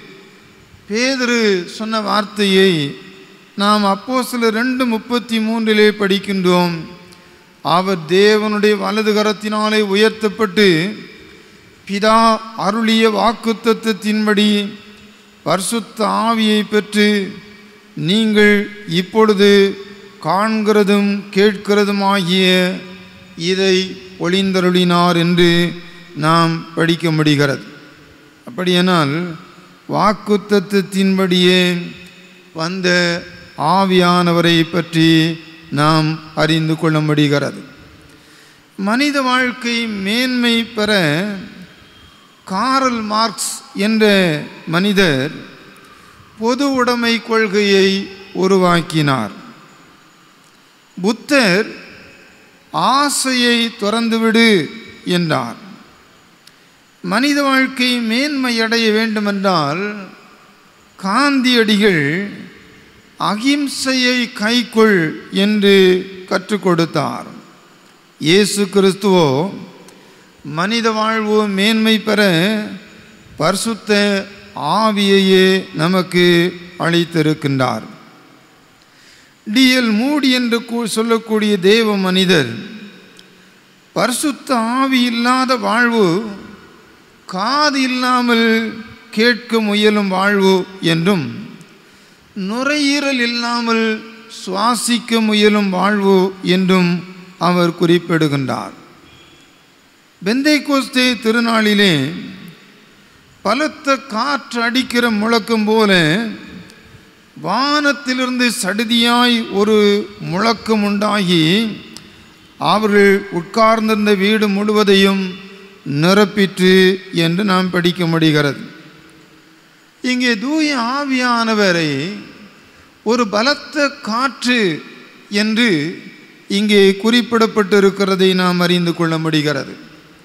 பேதரு சொன்ன வார்த்தையை நாம் அப்போ சில ரெண்டு முப்பத்தி மூன்றிலே படிக்கின்றோம் அவர் தேவனுடைய வலது கரத்தினாலே உயர்த்தப்பட்டு பிதா அருளிய வாக்குத்தத்தின்படி பரிசுத்த ஆவியை பெற்று நீங்கள் இப்பொழுது காண்கிறதும் கேட்கிறதுமாகிய இதை ஒளிந்தருளினார் என்று நாம் படிக்க முடிகிறது அப்படியானால் வாக்குத்தத்தின்படியே வந்த ஆவியானவரை பற்றி நாம் அறிந்து கொள்ள முடிகிறது மனித வாழ்க்கை மேன்மை பெற காரல் மார்க்ஸ் என்ற மனிதர் பொது உடைமை கொள்கையை உருவாக்கினார் புத்தர் ஆசையை துறந்துவிடு என்றார் மனித வாழ்க்கை மேன்மையடைய வேண்டுமென்றால் காந்தியடிகள் அகிம்சையை கைக்கொள் என்று கற்றுக் கொடுத்தார் இயேசு கிறிஸ்துவோ மனித வாழ்வு மேன்மை பெற பரிசுத்த ஆவியையே நமக்கு அளித்திருக்கின்றார் டிஎல் மூடி என்று கூ- சொல்லக்கூடிய தேவ மனிதர் பரிசுத்த ஆவி இல்லாத வாழ்வு காது இல்லாமல் கேட்க முயலும் வாழ்வு என்றும் நுரையீரல் இல்லாமல் சுவாசிக்க முயலும் வாழ்வு என்றும் அவர் குறிப்பிடுகின்றார் பெந்தை கோஸ்தே திருநாளிலே பலத்த காற்று அடிக்கிற முழக்கம் போல வானத்திலிருந்து சடுதியாய் ஒரு முழக்கம் உண்டாகி அவர்கள் உட்கார்ந்திருந்த வீடு முழுவதையும் நிரப்பிற்று என்று நாம் படிக்க முடிகிறது இங்கே தூய ஆவியானவரை ஒரு பலத்த காற்று என்று இங்கே குறிப்பிடப்பட்டிருக்கிறதை நாம் அறிந்து கொள்ள முடிகிறது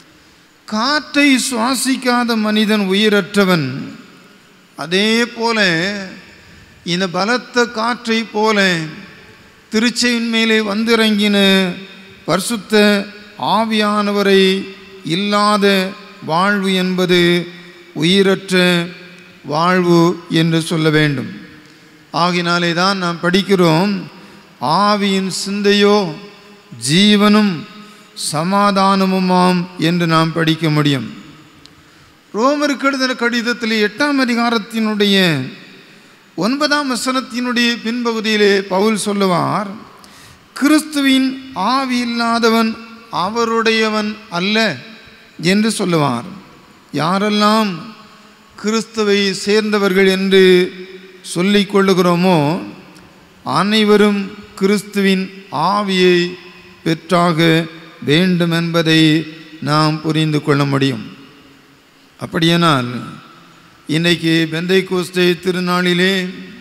காற்றை சுவாசிக்காத மனிதன் உயிரற்றவன் அதே போல இந்த பலத்த காற்றை போல திருச்சையின் மேலே வந்திறங்கின பரிசுத்த ஆவியானவரை இல்லாத வாழ்வு என்பது உயிரற்ற வாழ்வு என்று சொல்ல வேண்டும் ஆகினாலே தான் நாம் படிக்கிறோம் ஆவியின் சிந்தையோ ஜீவனும் சமாதானமுமாம் என்று நாம் படிக்க முடியும் ரோமருக்கு எழுதின கடிதத்தில் எட்டாம் அதிகாரத்தினுடைய ஒன்பதாம் வசனத்தினுடைய பின்பகுதியிலே பவுல் சொல்லுவார் கிறிஸ்துவின் ஆவி இல்லாதவன் அவருடையவன் அல்ல என்று சொல்லுவார் யாரெல்லாம் கிறிஸ்துவை சேர்ந்தவர்கள் என்று சொல்லிக் கொள்ளுகிறோமோ அனைவரும் கிறிஸ்துவின் ஆவியை பெற்றாக வேண்டும் என்பதை நாம் புரிந்து கொள்ள முடியும் அப்படியானால் இன்றைக்கு பெந்தை கோஸ்தே திருநாளிலே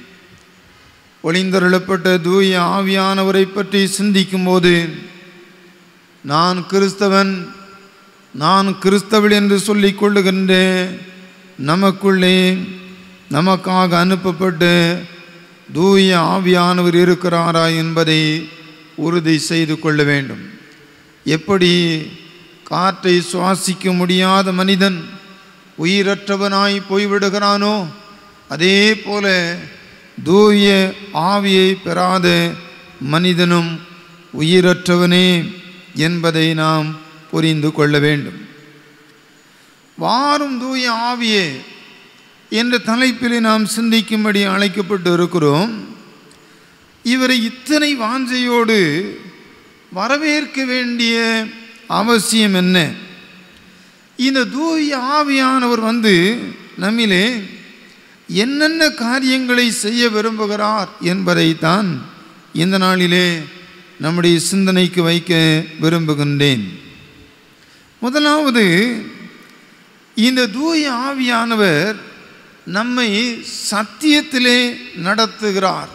ஒளிந்தருளப்பட்ட தூய ஆவியானவரை பற்றி சிந்திக்கும்போது நான் கிறிஸ்தவன் நான் கிறிஸ்தவள் என்று சொல்லிக் கொள்ளுகின்ற நமக்குள்ளே நமக்காக அனுப்பப்பட்ட தூய ஆவியானவர் இருக்கிறாரா என்பதை உறுதி செய்து கொள்ள வேண்டும் எப்படி காற்றை சுவாசிக்க முடியாத மனிதன் உயிரற்றவனாய் போய்விடுகிறானோ அதே போல தூய ஆவியை பெறாத மனிதனும் உயிரற்றவனே என்பதை நாம் புரிந்து கொள்ள வேண்டும் வாரும் தூய ஆவியே என்ற தலைப்பிலே நாம் சிந்திக்கும்படி அழைக்கப்பட்டு இருக்கிறோம் இவரை இத்தனை வாஞ்சையோடு வரவேற்க வேண்டிய அவசியம் என்ன இந்த தூய ஆவியானவர் வந்து நம்மிலே என்னென்ன காரியங்களை செய்ய விரும்புகிறார் என்பதைத்தான் இந்த நாளிலே நம்முடைய சிந்தனைக்கு வைக்க விரும்புகின்றேன் முதலாவது இந்த தூய ஆவியானவர் நம்மை சத்தியத்திலே நடத்துகிறார்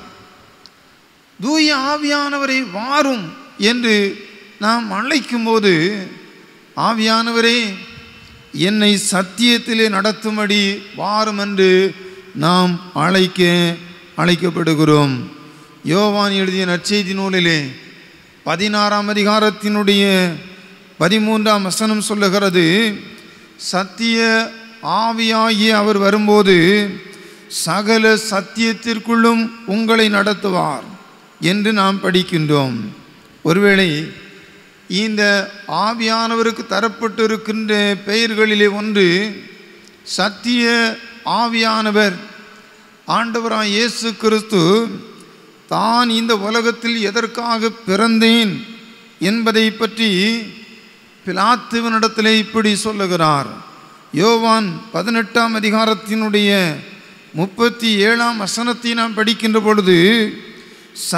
தூய ஆவியானவரை வாரும் என்று நாம் அழைக்கும்போது ஆவியானவரே என்னை சத்தியத்திலே நடத்தும்படி வாரும் என்று நாம் அழைக்க அழைக்கப்படுகிறோம் யோவான் எழுதிய நற்செய்தி நூலிலே பதினாறாம் அதிகாரத்தினுடைய பதிமூன்றாம் வசனம் சொல்லுகிறது சத்திய ஆவியாகிய அவர் வரும்போது சகல சத்தியத்திற்குள்ளும் உங்களை நடத்துவார் என்று நாம் படிக்கின்றோம் ஒருவேளை இந்த ஆவியானவருக்கு தரப்பட்டு இருக்கின்ற பெயர்களிலே ஒன்று சத்திய ஆவியானவர் ஆண்டவராய் இயேசு கிறிஸ்து தான் இந்த உலகத்தில் எதற்காக பிறந்தேன் என்பதை பற்றி பிலாத்துவனிடத்திலே இப்படி சொல்லுகிறார் யோவான் பதினெட்டாம் அதிகாரத்தினுடைய முப்பத்தி ஏழாம் வசனத்தை நாம் படிக்கின்ற பொழுது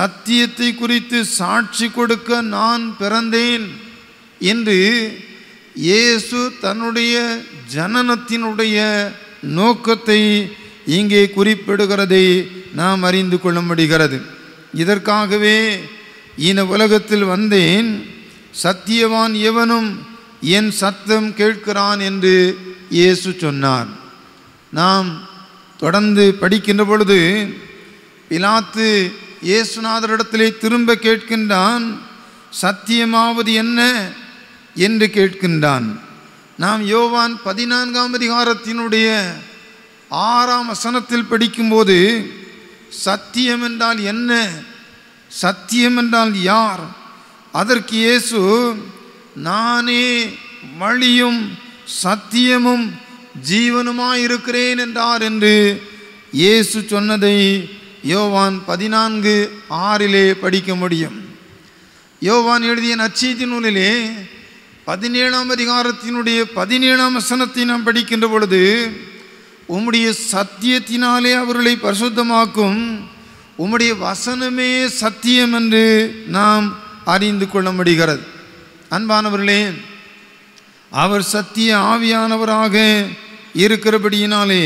சத்தியத்தை குறித்து சாட்சி கொடுக்க நான் பிறந்தேன் என்று இயேசு தன்னுடைய ஜனனத்தினுடைய நோக்கத்தை இங்கே குறிப்பிடுகிறதை நாம் அறிந்து கொள்ள முடிகிறது இதற்காகவே இந்த உலகத்தில் வந்தேன் சத்தியவான் எவனும் என் சத்தம் கேட்கிறான் என்று இயேசு சொன்னார் நாம் தொடர்ந்து படிக்கின்ற பொழுது பிலாத்து இயேசுநாதரிடத்திலே திரும்ப கேட்கின்றான் சத்தியமாவது என்ன என்று கேட்கின்றான் நாம் யோவான் பதினான்காம் அதிகாரத்தினுடைய ஆறாம் வசனத்தில் படிக்கும்போது சத்தியம் என்றால் என்ன சத்தியம் என்றால் யார் அதற்கு இயேசு நானே வழியும் சத்தியமும் ஜீவனுமாயிருக்கிறேன் என்றார் என்று இயேசு சொன்னதை யோவான் பதினான்கு ஆறிலே படிக்க முடியும் யோவான் எழுதிய நச்சீதி நூலிலே பதினேழாம் அதிகாரத்தினுடைய பதினேழாம் வசனத்தை நாம் படிக்கின்ற பொழுது உம்முடைய சத்தியத்தினாலே அவர்களை பரிசுத்தமாக்கும் உம்முடைய வசனமே சத்தியம் என்று நாம் அறிந்து கொள்ள முடிகிறது அன்பானவர்களே அவர் சத்திய ஆவியானவராக இருக்கிறபடியினாலே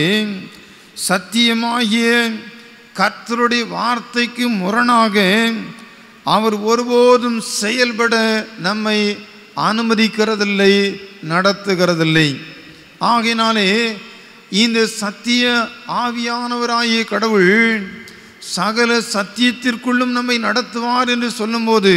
சத்தியமாகிய கர்த்தருடைய வார்த்தைக்கு முரணாக அவர் ஒருபோதும் செயல்பட நம்மை அனுமதிக்கிறதில்லை நடத்துகிறதில்லை ஆகையினாலே இந்த சத்திய ஆவியானவராகிய கடவுள் சகல சத்தியத்திற்குள்ளும் நம்மை நடத்துவார் என்று சொல்லும்போது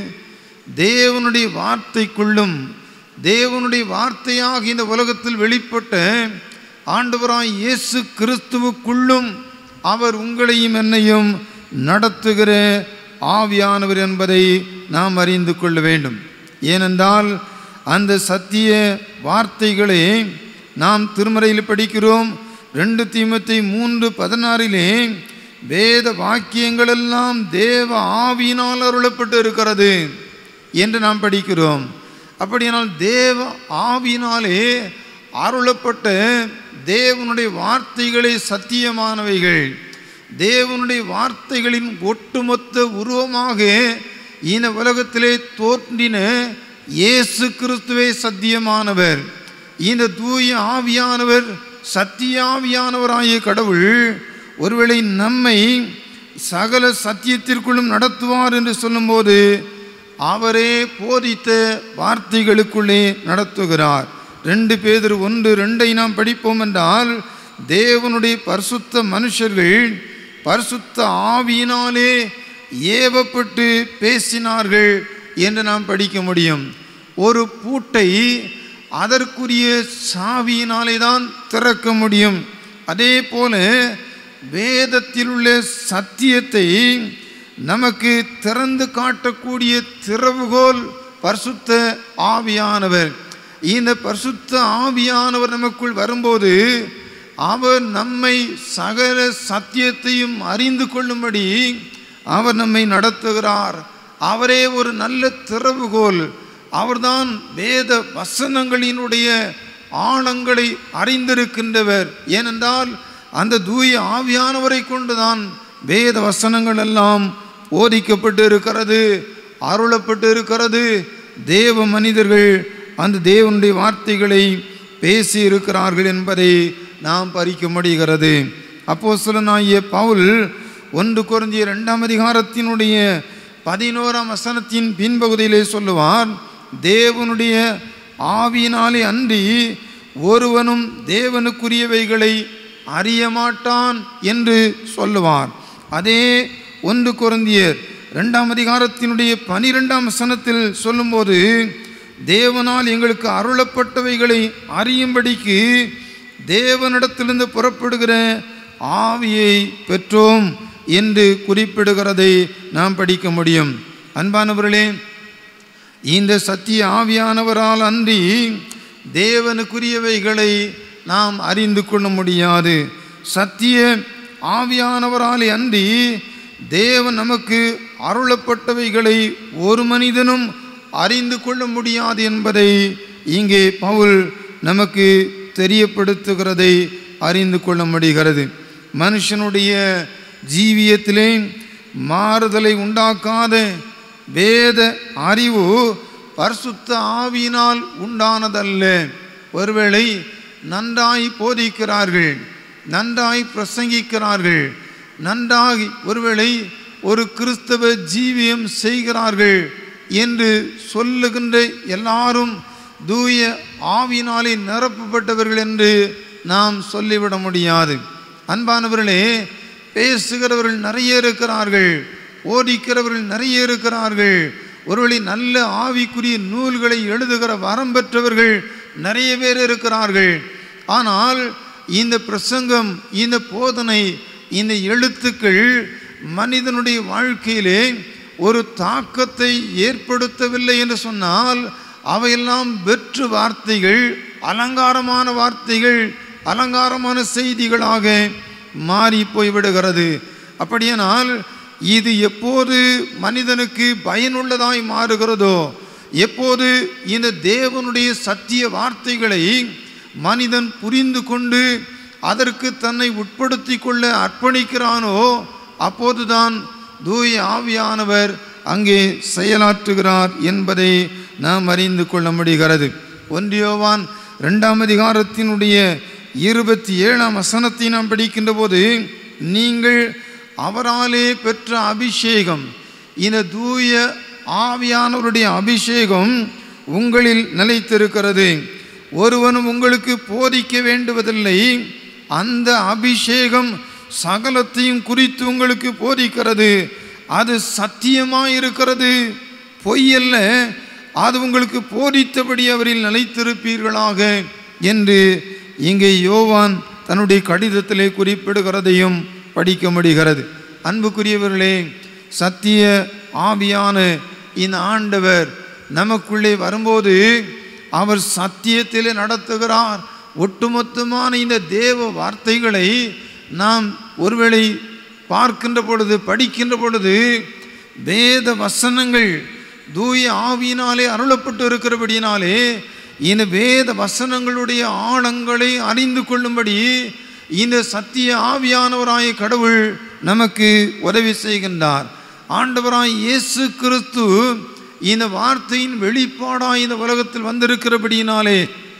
தேவனுடைய வார்த்தைக்குள்ளும் தேவனுடைய வார்த்தையாக இந்த உலகத்தில் வெளிப்பட்ட ஆண்டவராய் இயேசு கிறிஸ்துவுக்குள்ளும் அவர் உங்களையும் என்னையும் நடத்துகிற ஆவியானவர் என்பதை நாம் அறிந்து கொள்ள வேண்டும் ஏனென்றால் அந்த சத்திய வார்த்தைகளை நாம் திருமறையில் படிக்கிறோம் ரெண்டு தீமத்தை மூன்று பதினாறிலே வேத வாக்கியங்களெல்லாம் தேவ ஆவியினால் அருளப்பட்டு இருக்கிறது என்று நாம் படிக்கிறோம் அப்படியானால் தேவ ஆவியினாலே அருளப்பட்ட தேவனுடைய வார்த்தைகளே சத்தியமானவைகள் தேவனுடைய வார்த்தைகளின் ஒட்டுமொத்த உருவமாக இந்த உலகத்திலே தோன்றின இயேசு கிறிஸ்துவே சத்தியமானவர் இந்த தூய ஆவியானவர் சத்தியாவியானவராகிய கடவுள் ஒருவேளை நம்மை சகல சத்தியத்திற்குள்ளும் நடத்துவார் என்று சொல்லும்போது அவரே போதித்த வார்த்தைகளுக்குள்ளே நடத்துகிறார் ரெண்டு பேதர் ஒன்று ரெண்டை நாம் படிப்போம் என்றால் தேவனுடைய பரிசுத்த மனுஷர்கள் பரிசுத்த ஆவியினாலே ஏவப்பட்டு பேசினார்கள் என்று நாம் படிக்க முடியும் ஒரு பூட்டை அதற்குரிய சாவியினாலே தான் திறக்க முடியும் அதே போல வேதத்தில் உள்ள சத்தியத்தை நமக்கு திறந்து காட்டக்கூடிய திறவுகோல் பரிசுத்த ஆவியானவர் இந்த பரிசுத்த ஆவியானவர் நமக்குள் வரும்போது அவர் நம்மை சகல சத்தியத்தையும் அறிந்து கொள்ளும்படி அவர் நம்மை நடத்துகிறார் அவரே ஒரு நல்ல திறவுகோல் அவர்தான் வேத வசனங்களினுடைய ஆழங்களை அறிந்திருக்கின்றவர் ஏனென்றால் அந்த தூய ஆவியானவரை கொண்டுதான் வேத வசனங்கள் எல்லாம் போதிக்கப்பட்டு இருக்கிறது அருளப்பட்டு இருக்கிறது தேவ மனிதர்கள் அந்த தேவனுடைய வார்த்தைகளை பேசி இருக்கிறார்கள் என்பதை நாம் பறிக்க முடிகிறது அப்போ சிலனாகிய பவுல் ஒன்று குறைஞ்சிய ரெண்டாம் அதிகாரத்தினுடைய பதினோராம் வசனத்தின் பின்பகுதியிலே சொல்லுவார் தேவனுடைய ஆவியினாலே அன்றி ஒருவனும் தேவனுக்குரியவைகளை அறிய மாட்டான் என்று சொல்லுவார் அதே ஒன்று குறந்தியர் ரெண்டாம் அதிகாரத்தினுடைய பனிரெண்டாம் வசனத்தில் சொல்லும்போது தேவனால் எங்களுக்கு அருளப்பட்டவைகளை அறியும்படிக்கு தேவனிடத்திலிருந்து புறப்படுகிற ஆவியை பெற்றோம் என்று குறிப்பிடுகிறதை நாம் படிக்க முடியும் அன்பானவர்களே இந்த சத்திய ஆவியானவரால் அன்றி தேவனுக்குரியவைகளை நாம் அறிந்து கொள்ள முடியாது சத்திய ஆவியானவராலே அன்றி தேவன் நமக்கு அருளப்பட்டவைகளை ஒரு மனிதனும் அறிந்து கொள்ள முடியாது என்பதை இங்கே பவுல் நமக்கு தெரியப்படுத்துகிறதை அறிந்து கொள்ள முடிகிறது மனுஷனுடைய ஜீவியத்திலே மாறுதலை உண்டாக்காத வேத அறிவு பரிசுத்த ஆவியினால் உண்டானதல்ல ஒருவேளை நன்றாய் போதிக்கிறார்கள் நன்றாய் பிரசங்கிக்கிறார்கள் நன்றாய் ஒருவேளை ஒரு கிறிஸ்தவ ஜீவியம் செய்கிறார்கள் என்று சொல்லுகின்ற எல்லாரும் தூய ஆவியினாலே நிரப்பப்பட்டவர்கள் என்று நாம் சொல்லிவிட முடியாது அன்பானவர்களே பேசுகிறவர்கள் நிறைய இருக்கிறார்கள் ஓடிக்கிறவர்கள் நிறைய இருக்கிறார்கள் ஒருவழி நல்ல ஆவிக்குரிய நூல்களை எழுதுகிற வரம் பெற்றவர்கள் நிறைய பேர் இருக்கிறார்கள் ஆனால் இந்த பிரசங்கம் இந்த போதனை இந்த எழுத்துக்கள் மனிதனுடைய வாழ்க்கையிலே ஒரு தாக்கத்தை ஏற்படுத்தவில்லை என்று சொன்னால் அவையெல்லாம் வெற்று வார்த்தைகள் அலங்காரமான வார்த்தைகள் அலங்காரமான செய்திகளாக மாறி போய்விடுகிறது அப்படியானால் இது எப்போது மனிதனுக்கு பயனுள்ளதாய் மாறுகிறதோ எப்போது இந்த தேவனுடைய சத்திய வார்த்தைகளை மனிதன் புரிந்து கொண்டு அதற்கு தன்னை உட்படுத்தி கொள்ள அர்ப்பணிக்கிறானோ அப்போதுதான் தூய ஆவியானவர் அங்கே செயலாற்றுகிறார் என்பதை நாம் அறிந்து கொள்ள முடிகிறது ஒன்றியோவான் ரெண்டாம் அதிகாரத்தினுடைய இருபத்தி ஏழாம் வசனத்தை நாம் படிக்கின்ற போது நீங்கள் அவராலே பெற்ற அபிஷேகம் இந்த தூய ஆவியானவருடைய அபிஷேகம் உங்களில் நிலைத்திருக்கிறது ஒருவனும் உங்களுக்கு போதிக்க வேண்டுவதில்லை அந்த அபிஷேகம் சகலத்தையும் குறித்து உங்களுக்கு போதிக்கிறது அது சத்தியமாக இருக்கிறது பொய்யல்ல அது உங்களுக்கு போதித்தபடி அவரில் நிலைத்திருப்பீர்களாக என்று இங்கே யோவான் தன்னுடைய கடிதத்திலே குறிப்பிடுகிறதையும் படிக்க முடிகிறது அன்புக்குரியவர்களே சத்திய ஆவியான இந்த ஆண்டவர் நமக்குள்ளே வரும்போது அவர் சத்தியத்திலே நடத்துகிறார் ஒட்டுமொத்தமான இந்த தேவ வார்த்தைகளை நாம் ஒருவேளை பார்க்கின்ற பொழுது படிக்கின்ற பொழுது வேத வசனங்கள் தூய ஆவியினாலே அருளப்பட்டு இருக்கிறபடியினாலே இந்த வேத வசனங்களுடைய ஆழங்களை அறிந்து கொள்ளும்படி இந்த சத்திய ஆவியானவராய கடவுள் நமக்கு உதவி செய்கின்றார் ஆண்டவராய் இயேசு கிறிஸ்து இந்த வார்த்தையின் வெளிப்பாடாய் இந்த உலகத்தில் வந்திருக்கிறபடியினாலே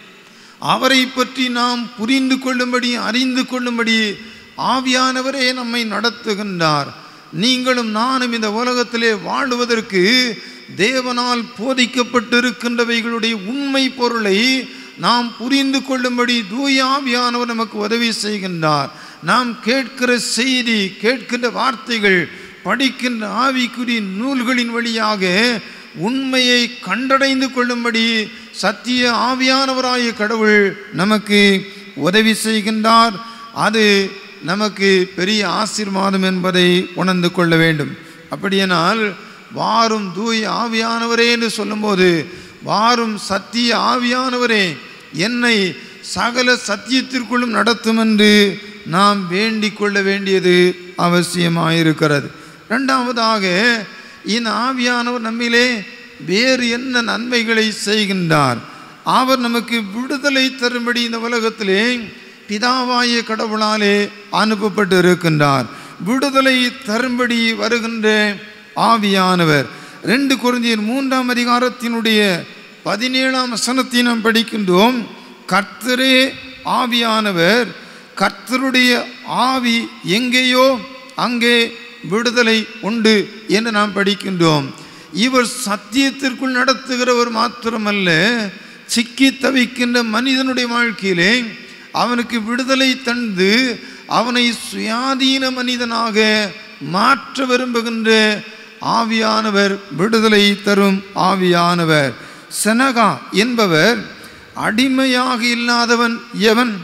அவரை பற்றி நாம் புரிந்து கொள்ளும்படி அறிந்து கொள்ளும்படி ஆவியானவரே நம்மை நடத்துகின்றார் நீங்களும் நானும் இந்த உலகத்திலே வாழுவதற்கு தேவனால் போதிக்கப்பட்டிருக்கின்றவைகளுடைய உண்மை பொருளை நாம் புரிந்து கொள்ளும்படி தூய ஆவியானவர் நமக்கு உதவி செய்கின்றார் நாம் கேட்கிற செய்தி கேட்கின்ற வார்த்தைகள் படிக்கின்ற ஆவிக்குரிய நூல்களின் வழியாக உண்மையை கண்டடைந்து கொள்ளும்படி சத்திய ஆவியானவராய கடவுள் நமக்கு உதவி செய்கின்றார் அது நமக்கு பெரிய ஆசீர்வாதம் என்பதை உணர்ந்து கொள்ள வேண்டும் அப்படியானால் வாரும் தூய ஆவியானவரே என்று சொல்லும்போது வாரும் சத்திய ஆவியானவரே என்னை சகல சத்தியத்திற்குள்ளும் நடத்தும் என்று நாம் வேண்டிக் கொள்ள வேண்டியது அவசியமாயிருக்கிறது ரெண்டாவதாக இந்த ஆவியானவர் நம்மிலே வேறு என்ன நன்மைகளை செய்கின்றார் அவர் நமக்கு விடுதலை தரும்படி இந்த உலகத்திலே பிதாவாய கடவுளாலே அனுப்பப்பட்டு இருக்கின்றார் விடுதலை தரும்படி வருகின்ற ஆவியானவர் ரெண்டு குருந்தியர் மூன்றாம் அதிகாரத்தினுடைய பதினேழாம் வசனத்தை நாம் படிக்கின்றோம் கர்த்தரே ஆவியானவர் கர்த்தருடைய ஆவி எங்கேயோ அங்கே விடுதலை உண்டு என்று நாம் படிக்கின்றோம் இவர் சத்தியத்திற்குள் நடத்துகிறவர் மாத்திரமல்ல சிக்கி தவிக்கின்ற மனிதனுடைய வாழ்க்கையிலே அவனுக்கு விடுதலை தந்து அவனை சுயாதீன மனிதனாக மாற்ற விரும்புகின்ற ஆவியானவர் விடுதலை தரும் ஆவியானவர் செனகா என்பவர் அடிமையாக இல்லாதவன் எவன்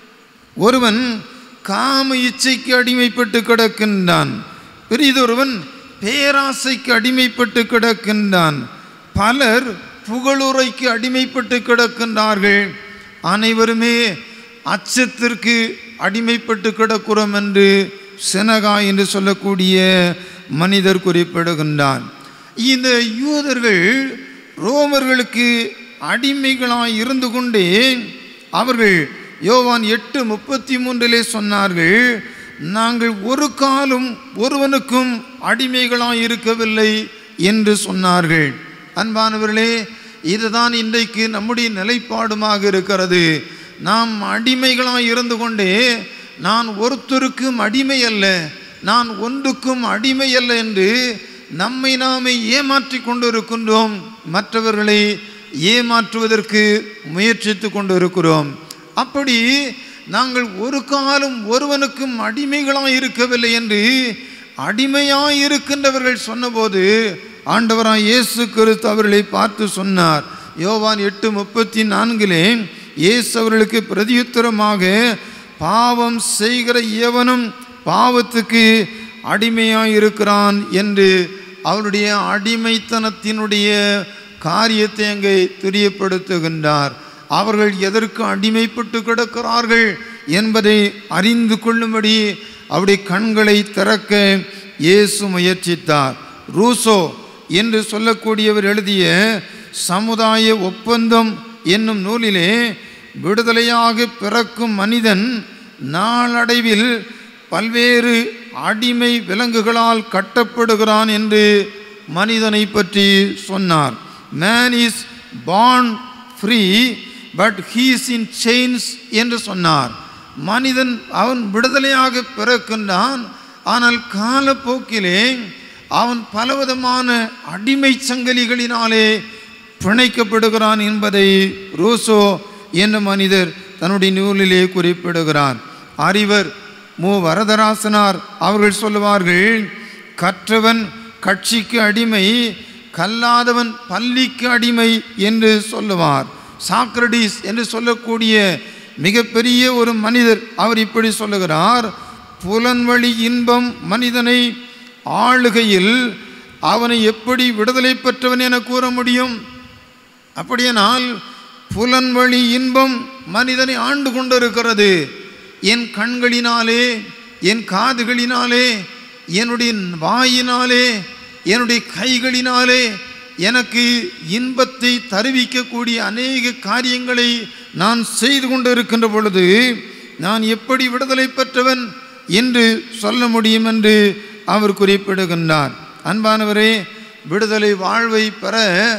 ஒருவன் காம இச்சைக்கு அடிமைப்பட்டு கிடக்கின்றான் பெரிதொருவன் பேராசைக்கு அடிமைப்பட்டு கிடக்கின்றான் பலர் புகழுரைக்கு அடிமைப்பட்டு கிடக்கின்றார்கள் அனைவருமே அச்சத்திற்கு அடிமைப்பட்டு கிடக்கிறோம் என்று செனகா என்று சொல்லக்கூடிய மனிதர் குறிப்பிடுகின்றார் இந்த யூதர்கள் ரோமர்களுக்கு அடிமைகளாய் இருந்து கொண்டே அவர்கள் யோவான் எட்டு முப்பத்தி மூன்றிலே சொன்னார்கள் நாங்கள் ஒரு காலம் ஒருவனுக்கும் அடிமைகளாய் இருக்கவில்லை என்று சொன்னார்கள் அன்பானவர்களே இதுதான் இன்றைக்கு நம்முடைய நிலைப்பாடுமாக இருக்கிறது நாம் அடிமைகளாக இருந்து கொண்டே நான் ஒருத்தருக்கும் அடிமை அல்ல நான் ஒன்றுக்கும் அடிமை அல்ல என்று நம்மை நாமே ஏமாற்றி கொண்டு இருக்கின்றோம் மற்றவர்களை ஏமாற்றுவதற்கு முயற்சித்து கொண்டு இருக்கிறோம் அப்படி நாங்கள் ஒரு காலம் ஒருவனுக்கும் அடிமைகளாக இருக்கவில்லை என்று அடிமையாய் இருக்கின்றவர்கள் சொன்னபோது ஆண்டவராய் இயேசு கிறிஸ்து அவர்களை பார்த்து சொன்னார் யோவான் எட்டு முப்பத்தி நான்கிலே இயேசு அவர்களுக்கு பிரதியுத்தரமாக பாவம் செய்கிற எவனும் பாவத்துக்கு அடிமையாய் இருக்கிறான் என்று அவருடைய அடிமைத்தனத்தினுடைய காரியத்தை அங்கே தெரியப்படுத்துகின்றார் அவர்கள் எதற்கு அடிமைப்பட்டு கிடக்கிறார்கள் என்பதை அறிந்து கொள்ளும்படி அவருடைய கண்களை திறக்க இயேசு முயற்சித்தார் ரூசோ என்று சொல்லக்கூடியவர் எழுதிய சமுதாய ஒப்பந்தம் என்னும் நூலிலே விடுதலையாக பிறக்கும் மனிதன் நாளடைவில் பல்வேறு அடிமை விலங்குகளால் கட்டப்படுகிறான் என்று மனிதனை பற்றி சொன்னார் man is born free but he's in chains என்று சொன்னார் மனிதன் அவன் விடுதலையாக பிறக்கின்றான் ஆனால் காலப்போக்கிலே அவன் பலவிதமான அடிமை சங்கிலிகளினாலே பிணைக்கப்படுகிறான் என்பதை ரூசோ என்ற மனிதர் தன்னுடைய நூலிலே குறிப்பிடுகிறார் அறிவர் மு வரதராசனார் அவர்கள் சொல்லுவார்கள் கற்றவன் கட்சிக்கு அடிமை கல்லாதவன் பள்ளிக்கு அடிமை என்று சொல்லுவார் சாக்ரடீஸ் என்று சொல்லக்கூடிய மிகப்பெரிய ஒரு மனிதர் அவர் இப்படி சொல்லுகிறார் புலன்வழி இன்பம் மனிதனை ஆளுகையில் அவனை எப்படி விடுதலை பெற்றவன் என கூற முடியும் அப்படியானால் புலன்வழி இன்பம் மனிதனை ஆண்டு கொண்டிருக்கிறது என் கண்களினாலே என் காதுகளினாலே என்னுடைய வாயினாலே என்னுடைய கைகளினாலே எனக்கு இன்பத்தை தருவிக்கக்கூடிய அநேக காரியங்களை நான் செய்து கொண்டிருக்கின்ற பொழுது நான் எப்படி விடுதலை பெற்றவன் என்று சொல்ல முடியும் என்று அவர் குறிப்பிடுகின்றார் அன்பானவரே விடுதலை வாழ்வை பெற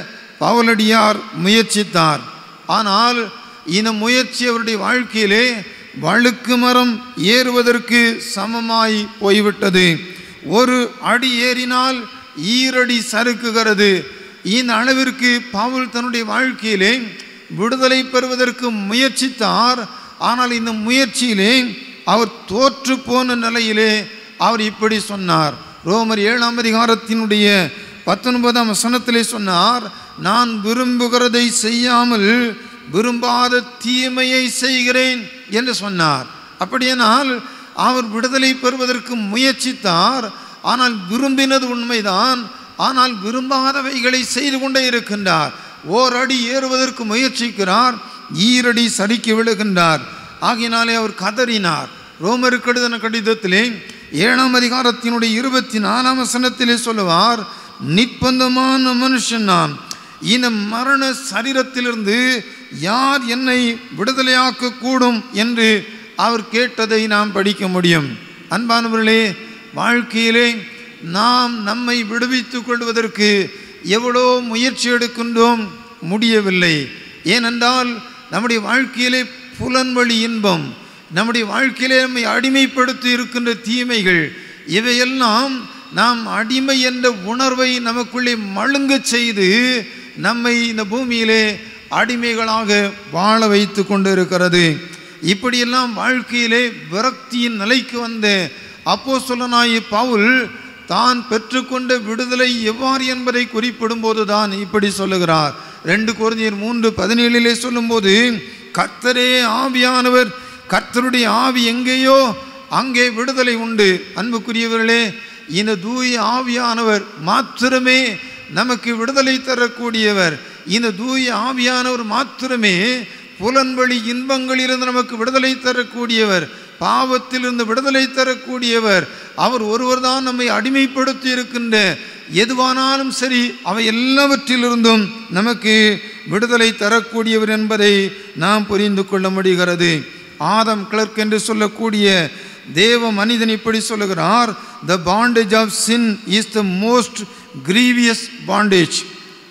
பவுலடியார் முயற்சித்தார் ஆனால் இந்த முயற்சி அவருடைய வாழ்க்கையிலே வழுக்கு மரம் ஏறுவதற்கு சமமாய் போய்விட்டது ஒரு அடி ஏறினால் ஈரடி சறுக்குகிறது இந்த அளவிற்கு பவுல் தன்னுடைய வாழ்க்கையிலே விடுதலை பெறுவதற்கு முயற்சித்தார் ஆனால் இந்த முயற்சியிலே அவர் தோற்று போன நிலையிலே அவர் இப்படி சொன்னார் ரோமர் ஏழாம் அதிகாரத்தினுடைய பத்தொன்பதாம் வசனத்திலே சொன்னார் நான் விரும்புகிறதை செய்யாமல் விரும்பாத தீமையை செய்கிறேன் என்று சொன்னார் அப்படியானால் அவர் விடுதலை பெறுவதற்கு முயற்சித்தார் ஆனால் விரும்பினது உண்மைதான் ஆனால் விரும்பாதவைகளை செய்து கொண்டே இருக்கின்றார் ஓர் அடி ஏறுவதற்கு முயற்சிக்கிறார் ஈரடி சறுக்கி விழுகின்றார் ஆகினாலே அவர் கதறினார் ரோமருக்கு எழுதின கடிதத்திலே ஏழாம் அதிகாரத்தினுடைய இருபத்தி நாலாம் வசனத்திலே சொல்லுவார் நிர்பந்தமான மனுஷன் நான் இந்த மரண சரீரத்திலிருந்து யார் என்னை விடுதலையாக்க கூடும் என்று அவர் கேட்டதை நாம் படிக்க முடியும் அன்பானவர்களே வாழ்க்கையிலே நாம் நம்மை விடுவித்துக் கொள்வதற்கு எவ்வளோ முயற்சி எடுக்கின்றோம் முடியவில்லை ஏனென்றால் நம்முடைய வாழ்க்கையிலே புலன்வழி இன்பம் நம்முடைய வாழ்க்கையிலே நம்மை அடிமைப்படுத்தி இருக்கின்ற தீமைகள் இவையெல்லாம் நாம் அடிமை என்ற உணர்வை நமக்குள்ளே மழுங்கச் செய்து நம்மை இந்த பூமியிலே அடிமைகளாக வாழ வைத்து கொண்டு இருக்கிறது இப்படியெல்லாம் வாழ்க்கையிலே விரக்தியின் நிலைக்கு வந்த அப்போ சொல்லனாயி பவுல் தான் பெற்றுக்கொண்ட விடுதலை எவ்வாறு என்பதை குறிப்பிடும் போது தான் இப்படி சொல்லுகிறார் ரெண்டு குருந்தியர் மூன்று பதினேழிலே சொல்லும்போது கர்த்தரே ஆவியானவர் கர்த்தருடைய ஆவி எங்கேயோ அங்கே விடுதலை உண்டு அன்புக்குரியவர்களே இந்த தூய ஆவியானவர் மாத்திரமே நமக்கு விடுதலை தரக்கூடியவர் இந்த தூய ஆவியானவர் மாத்திரமே புலன்வழி இன்பங்களிலிருந்து நமக்கு விடுதலை தரக்கூடியவர் பாவத்திலிருந்து விடுதலை தரக்கூடியவர் அவர் ஒருவர் தான் நம்மை அடிமைப்படுத்தி இருக்கின்ற எதுவானாலும் சரி அவை எல்லாவற்றிலிருந்தும் நமக்கு விடுதலை தரக்கூடியவர் என்பதை நாம் புரிந்து கொள்ள முடிகிறது ஆதம் கிளர்க் என்று சொல்லக்கூடிய தேவ மனிதன் இப்படி சொல்லுகிறார் the bondage of sin is the most grievous bondage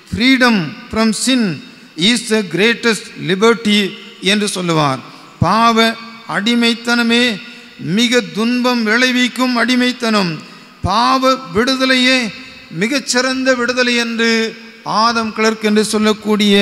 freedom from sin is the greatest liberty என்று சொல்லுவார் பாவ அடிமைத்தனமே மிக துன்பம் விளைவிக்கும் அடிமைத்தனம் பாவ விடுதலையே மிகச்சிறந்த விடுதலை என்று ஆதம் கிளர்க் என்று சொல்லக்கூடிய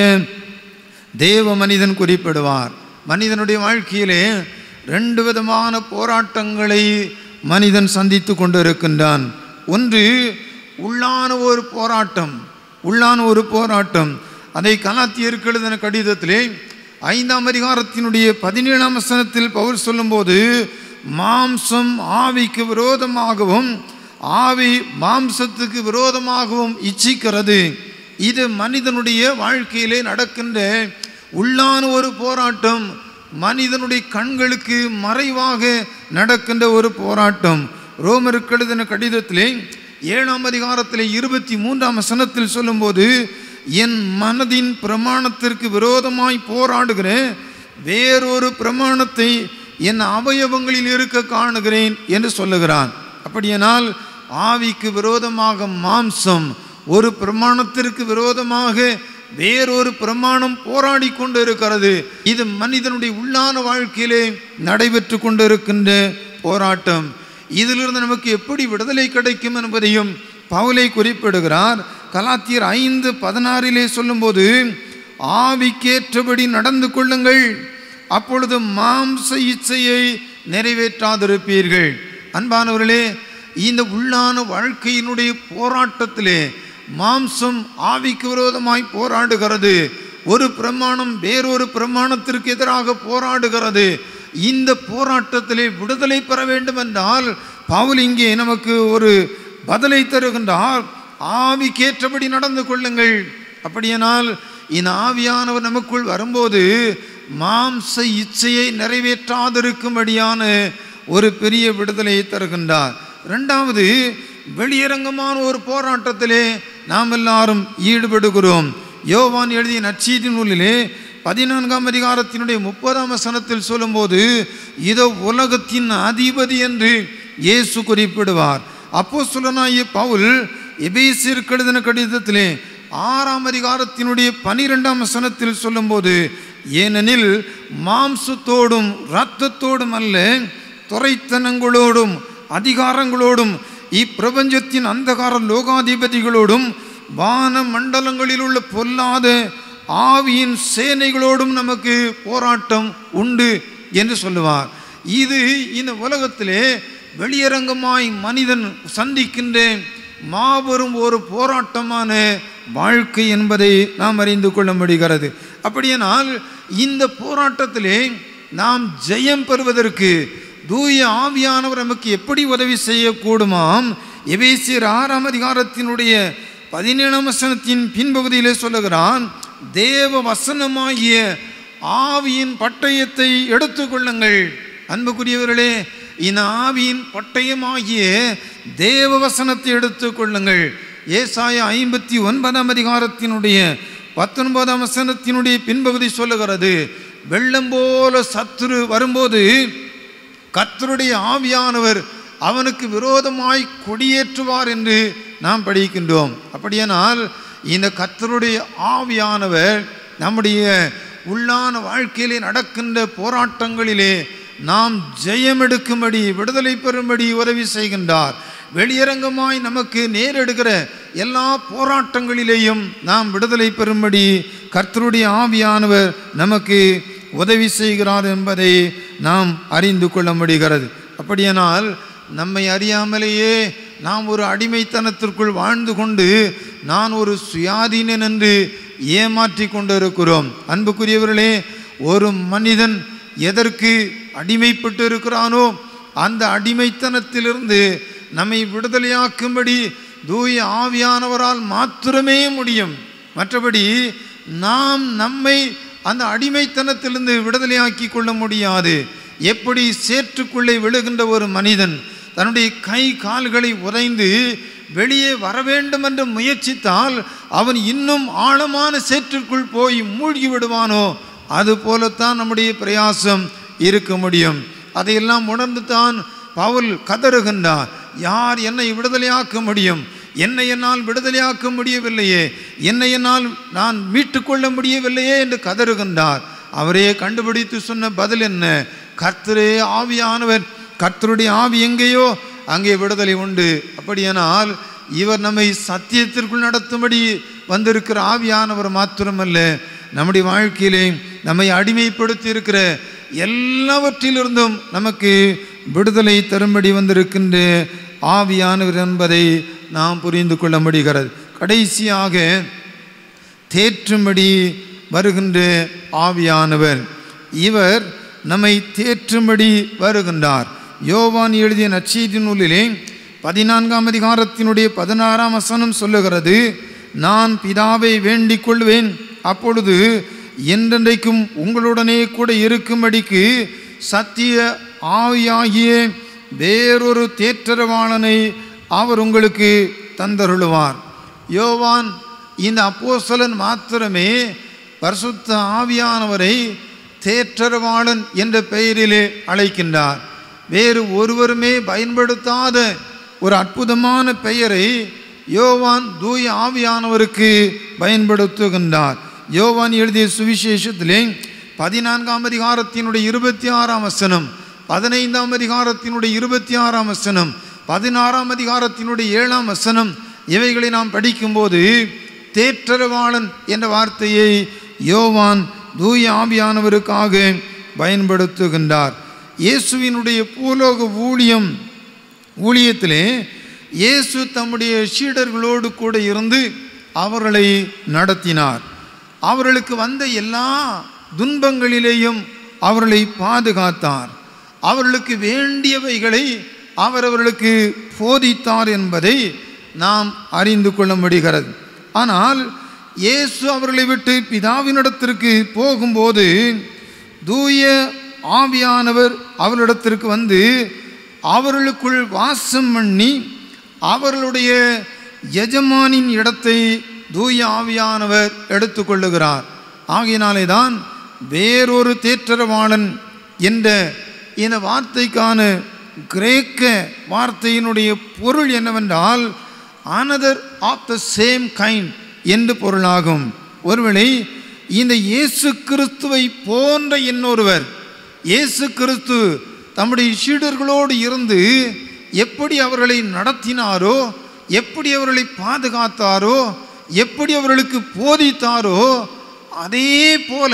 தேவ மனிதன் குறிப்பிடுவார் மனிதனுடைய வாழ்க்கையிலே ரெண்டு விதமான போராட்டங்களை மனிதன் சந்தித்து கொண்டிருக்கின்றான் ஒன்று உள்ளான ஒரு போராட்டம் உள்ளான ஒரு போராட்டம் அதை கலாத்தியருக்கு எழுதின கடிதத்திலே ஐந்தாம் அதிகாரத்தினுடைய பதினேழாம் வசனத்தில் பவுல் சொல்லும்போது மாம்சம் ஆவிக்கு விரோதமாகவும் ஆவி மாம்சத்துக்கு விரோதமாகவும் இச்சிக்கிறது இது மனிதனுடைய வாழ்க்கையிலே நடக்கின்ற உள்ளான ஒரு போராட்டம் மனிதனுடைய கண்களுக்கு மறைவாக நடக்கின்ற ஒரு போராட்டம் ரோமருக்கு எழுதின கடிதத்திலே ஏழாம் அதிகாரத்திலே இருபத்தி மூன்றாம் வசனத்தில் சொல்லும்போது என் மனதின் பிரமாணத்திற்கு விரோதமாய் போராடுகிற வேறொரு பிரமாணத்தை என் அவயவங்களில் இருக்க காணுகிறேன் என்று சொல்லுகிறான் அப்படியானால் ஆவிக்கு விரோதமாக மாம்சம் ஒரு பிரமாணத்திற்கு விரோதமாக வேறொரு பிரமாணம் போராடி கொண்டு இருக்கிறது இது மனிதனுடைய உள்ளான வாழ்க்கையிலே நடைபெற்று கொண்டிருக்கின்ற போராட்டம் இதிலிருந்து நமக்கு எப்படி விடுதலை கிடைக்கும் என்பதையும் பவுலை குறிப்பிடுகிறார் கலாத்தியர் ஐந்து பதினாறிலே சொல்லும்போது ஆவிக்கேற்றபடி நடந்து கொள்ளுங்கள் அப்பொழுது மாம்ச இச்சையை நிறைவேற்றாதிருப்பீர்கள் அன்பானவர்களே இந்த உள்ளான வாழ்க்கையினுடைய போராட்டத்திலே மாம்சம் ஆவிக்கு விரோதமாய் போராடுகிறது ஒரு பிரமாணம் வேறொரு பிரமாணத்திற்கு எதிராக போராடுகிறது இந்த போராட்டத்திலே விடுதலை பெற வேண்டும் என்றால் பவுல் இங்கே நமக்கு ஒரு பதிலை தருகின்றார் ஆவிக்கேற்றபடி நடந்து கொள்ளுங்கள் அப்படியானால் இந்த ஆவியானவர் நமக்குள் வரும்போது மாம்ச இச்சையை நிறைவேற்றாதிருக்கும்படியான ஒரு பெரிய விடுதலையை தருகின்றார் ரெண்டாவது வெளியரங்கமான ஒரு போராட்டத்திலே நாம் எல்லாரும் ஈடுபடுகிறோம் யோவான் எழுதிய நற்செய்தி நூலிலே பதினான்காம் அதிகாரத்தினுடைய முப்பதாம் வசனத்தில் சொல்லும்போது இதோ உலகத்தின் அதிபதி என்று இயேசு குறிப்பிடுவார் அப்போ சொல்லனாய பவுல் எபேசியருக்கு எழுதின கடிதத்திலே ஆறாம் அதிகாரத்தினுடைய பனிரெண்டாம் வசனத்தில் சொல்லும்போது ஏனெனில் மாம்சத்தோடும் இரத்தத்தோடும் அல்ல துறைத்தனங்களோடும் அதிகாரங்களோடும் இப்பிரபஞ்சத்தின் அந்தகார லோகாதிபதிகளோடும் வான மண்டலங்களில் உள்ள பொல்லாத ஆவியின் சேனைகளோடும் நமக்கு போராட்டம் உண்டு என்று சொல்லுவார் இது இந்த உலகத்திலே வெளியரங்கமாய் மனிதன் சந்திக்கின்ற மாபெரும் ஒரு போராட்டமான வாழ்க்கை என்பதை நாம் அறிந்து கொள்ள முடிகிறது அப்படியானால் இந்த போராட்டத்திலே நாம் ஜெயம் பெறுவதற்கு தூய ஆவியானவர் நமக்கு எப்படி உதவி செய்யக்கூடுமாம் எபேசியர் ஆறாம் அதிகாரத்தினுடைய பதினேழாம் வசனத்தின் பின்பகுதியிலே சொல்லுகிறான் தேவ வசனமாகிய ஆவியின் பட்டயத்தை எடுத்துக்கொள்ளுங்கள் அன்புக்குரியவர்களே இந்த ஆவியின் பட்டயமாகிய தேவ வசனத்தை எடுத்துக்கொள்ளுங்கள் ஏசாய ஐம்பத்தி ஒன்பதாம் அதிகாரத்தினுடைய பத்தொன்பதாம் வசனத்தினுடைய பின்பகுதி சொல்லுகிறது வெள்ளம் போல சத்துரு வரும்போது கர்த்தருடைய ஆவியானவர் அவனுக்கு விரோதமாய் கொடியேற்றுவார் என்று நாம் படிக்கின்றோம் அப்படியானால் இந்த கர்த்தருடைய ஆவியானவர் நம்முடைய உள்ளான வாழ்க்கையிலே நடக்கின்ற போராட்டங்களிலே நாம் ஜெயம் எடுக்கும்படி விடுதலை பெறும்படி உதவி செய்கின்றார் வெளியரங்கமாய் நமக்கு நேரெடுக்கிற எல்லா போராட்டங்களிலேயும் நாம் விடுதலை பெறும்படி கர்த்தருடைய ஆவியானவர் நமக்கு உதவி செய்கிறார் என்பதை நாம் அறிந்து கொள்ள முடிகிறது அப்படியானால் நம்மை அறியாமலேயே நாம் ஒரு அடிமைத்தனத்திற்குள் வாழ்ந்து கொண்டு நான் ஒரு சுயாதீனன் என்று ஏமாற்றி கொண்டிருக்கிறோம் அன்புக்குரியவர்களே ஒரு மனிதன் எதற்கு அடிமைப்பட்டு இருக்கிறானோ அந்த அடிமைத்தனத்திலிருந்து நம்மை விடுதலையாக்கும்படி தூய ஆவியானவரால் மாத்திரமே முடியும் மற்றபடி நாம் நம்மை அந்த அடிமைத்தனத்திலிருந்து விடுதலையாக்கி கொள்ள முடியாது எப்படி சேற்றுக்குள்ளே விழுகின்ற ஒரு மனிதன் தன்னுடைய கை கால்களை உதைந்து வெளியே வர வேண்டும் என்று முயற்சித்தால் அவன் இன்னும் ஆழமான சேற்றுக்குள் போய் மூழ்கி விடுவானோ அது போலத்தான் நம்முடைய பிரயாசம் இருக்க முடியும் அதையெல்லாம் உணர்ந்து தான் பவுல் கதறுகின்றார் யார் என்னை விடுதலையாக்க முடியும் என்னை என்னால் விடுதலையாக்க முடியவில்லையே என்னை என்னால் நான் மீட்டுக்கொள்ள முடியவில்லையே என்று கதறுகின்றார் அவரே கண்டுபிடித்து சொன்ன பதில் என்ன கர்த்தரே ஆவியானவர் கர்த்தருடைய ஆவி எங்கேயோ அங்கே விடுதலை உண்டு அப்படியானால் இவர் நம்மை சத்தியத்திற்குள் நடத்தும்படி வந்திருக்கிற ஆவியானவர் மாத்திரமல்ல நம்முடைய வாழ்க்கையிலே நம்மை அடிமைப்படுத்தி இருக்கிற எல்லாவற்றிலிருந்தும் நமக்கு விடுதலை தரும்படி வந்திருக்கின்ற ஆவியானவர் என்பதை நாம் புரிந்து கொள்ள முடிகிறது கடைசியாக தேற்றும்படி வருகின்ற ஆவியானவர் இவர் நம்மை தேற்றும்படி வருகின்றார் யோவான் எழுதிய நற்செய்தி நூலிலே பதினான்காம் அதிகாரத்தினுடைய பதினாறாம் வசனம் சொல்லுகிறது நான் பிதாவை வேண்டிக் கொள்வேன் அப்பொழுது என்றென்றைக்கும் உங்களுடனே கூட இருக்கும்படிக்கு சத்திய ஆவியாகிய வேறொரு தேற்றரவாளனை அவர் உங்களுக்கு தந்தருளுவார் யோவான் இந்த அப்போஸ்தலன் மாத்திரமே பரிசுத்த ஆவியானவரை தேற்றரவாளன் என்ற பெயரிலே அழைக்கின்றார் வேறு ஒருவருமே பயன்படுத்தாத ஒரு அற்புதமான பெயரை யோவான் தூய ஆவியானவருக்கு பயன்படுத்துகின்றார் யோவான் எழுதிய சுவிசேஷத்திலே பதினான்காம் அதிகாரத்தினுடைய இருபத்தி ஆறாம் வசனம் பதினைந்தாம் அதிகாரத்தினுடைய இருபத்தி ஆறாம் வசனம் பதினாறாம் அதிகாரத்தினுடைய ஏழாம் வசனம் இவைகளை நாம் படிக்கும்போது தேற்றரவாளன் என்ற வார்த்தையை யோவான் தூய ஆவியானவருக்காக பயன்படுத்துகின்றார் இயேசுவினுடைய பூலோக ஊழியம் ஊழியத்திலே இயேசு தம்முடைய சீடர்களோடு கூட இருந்து அவர்களை நடத்தினார் அவர்களுக்கு வந்த எல்லா துன்பங்களிலேயும் அவர்களை பாதுகாத்தார் அவர்களுக்கு வேண்டியவைகளை அவர் அவர்களுக்கு போதித்தார் என்பதை நாம் அறிந்து கொள்ள முடிகிறது ஆனால் இயேசு அவர்களை விட்டு பிதாவினிடத்திற்கு போகும்போது தூய ஆவியானவர் அவர்களிடத்திற்கு வந்து அவர்களுக்குள் வாசம் பண்ணி அவர்களுடைய எஜமானின் இடத்தை தூய ஆவியானவர் எடுத்துக்கொள்ளுகிறார் ஆகையினாலே தான் வேறொரு தேற்றரவாளன் என்ற இந்த வார்த்தைக்கான கிரேக்க வார்த்தையினுடைய பொருள் என்னவென்றால் another of the same kind என்று பொருளாகும் ஒருவேளை இந்த இயேசு கிறிஸ்துவை போன்ற இன்னொருவர் இயேசு கிறிஸ்து தம்முடைய சீடர்களோடு இருந்து எப்படி அவர்களை நடத்தினாரோ எப்படி அவர்களை பாதுகாத்தாரோ எப்படி அவர்களுக்கு போதித்தாரோ அதே போல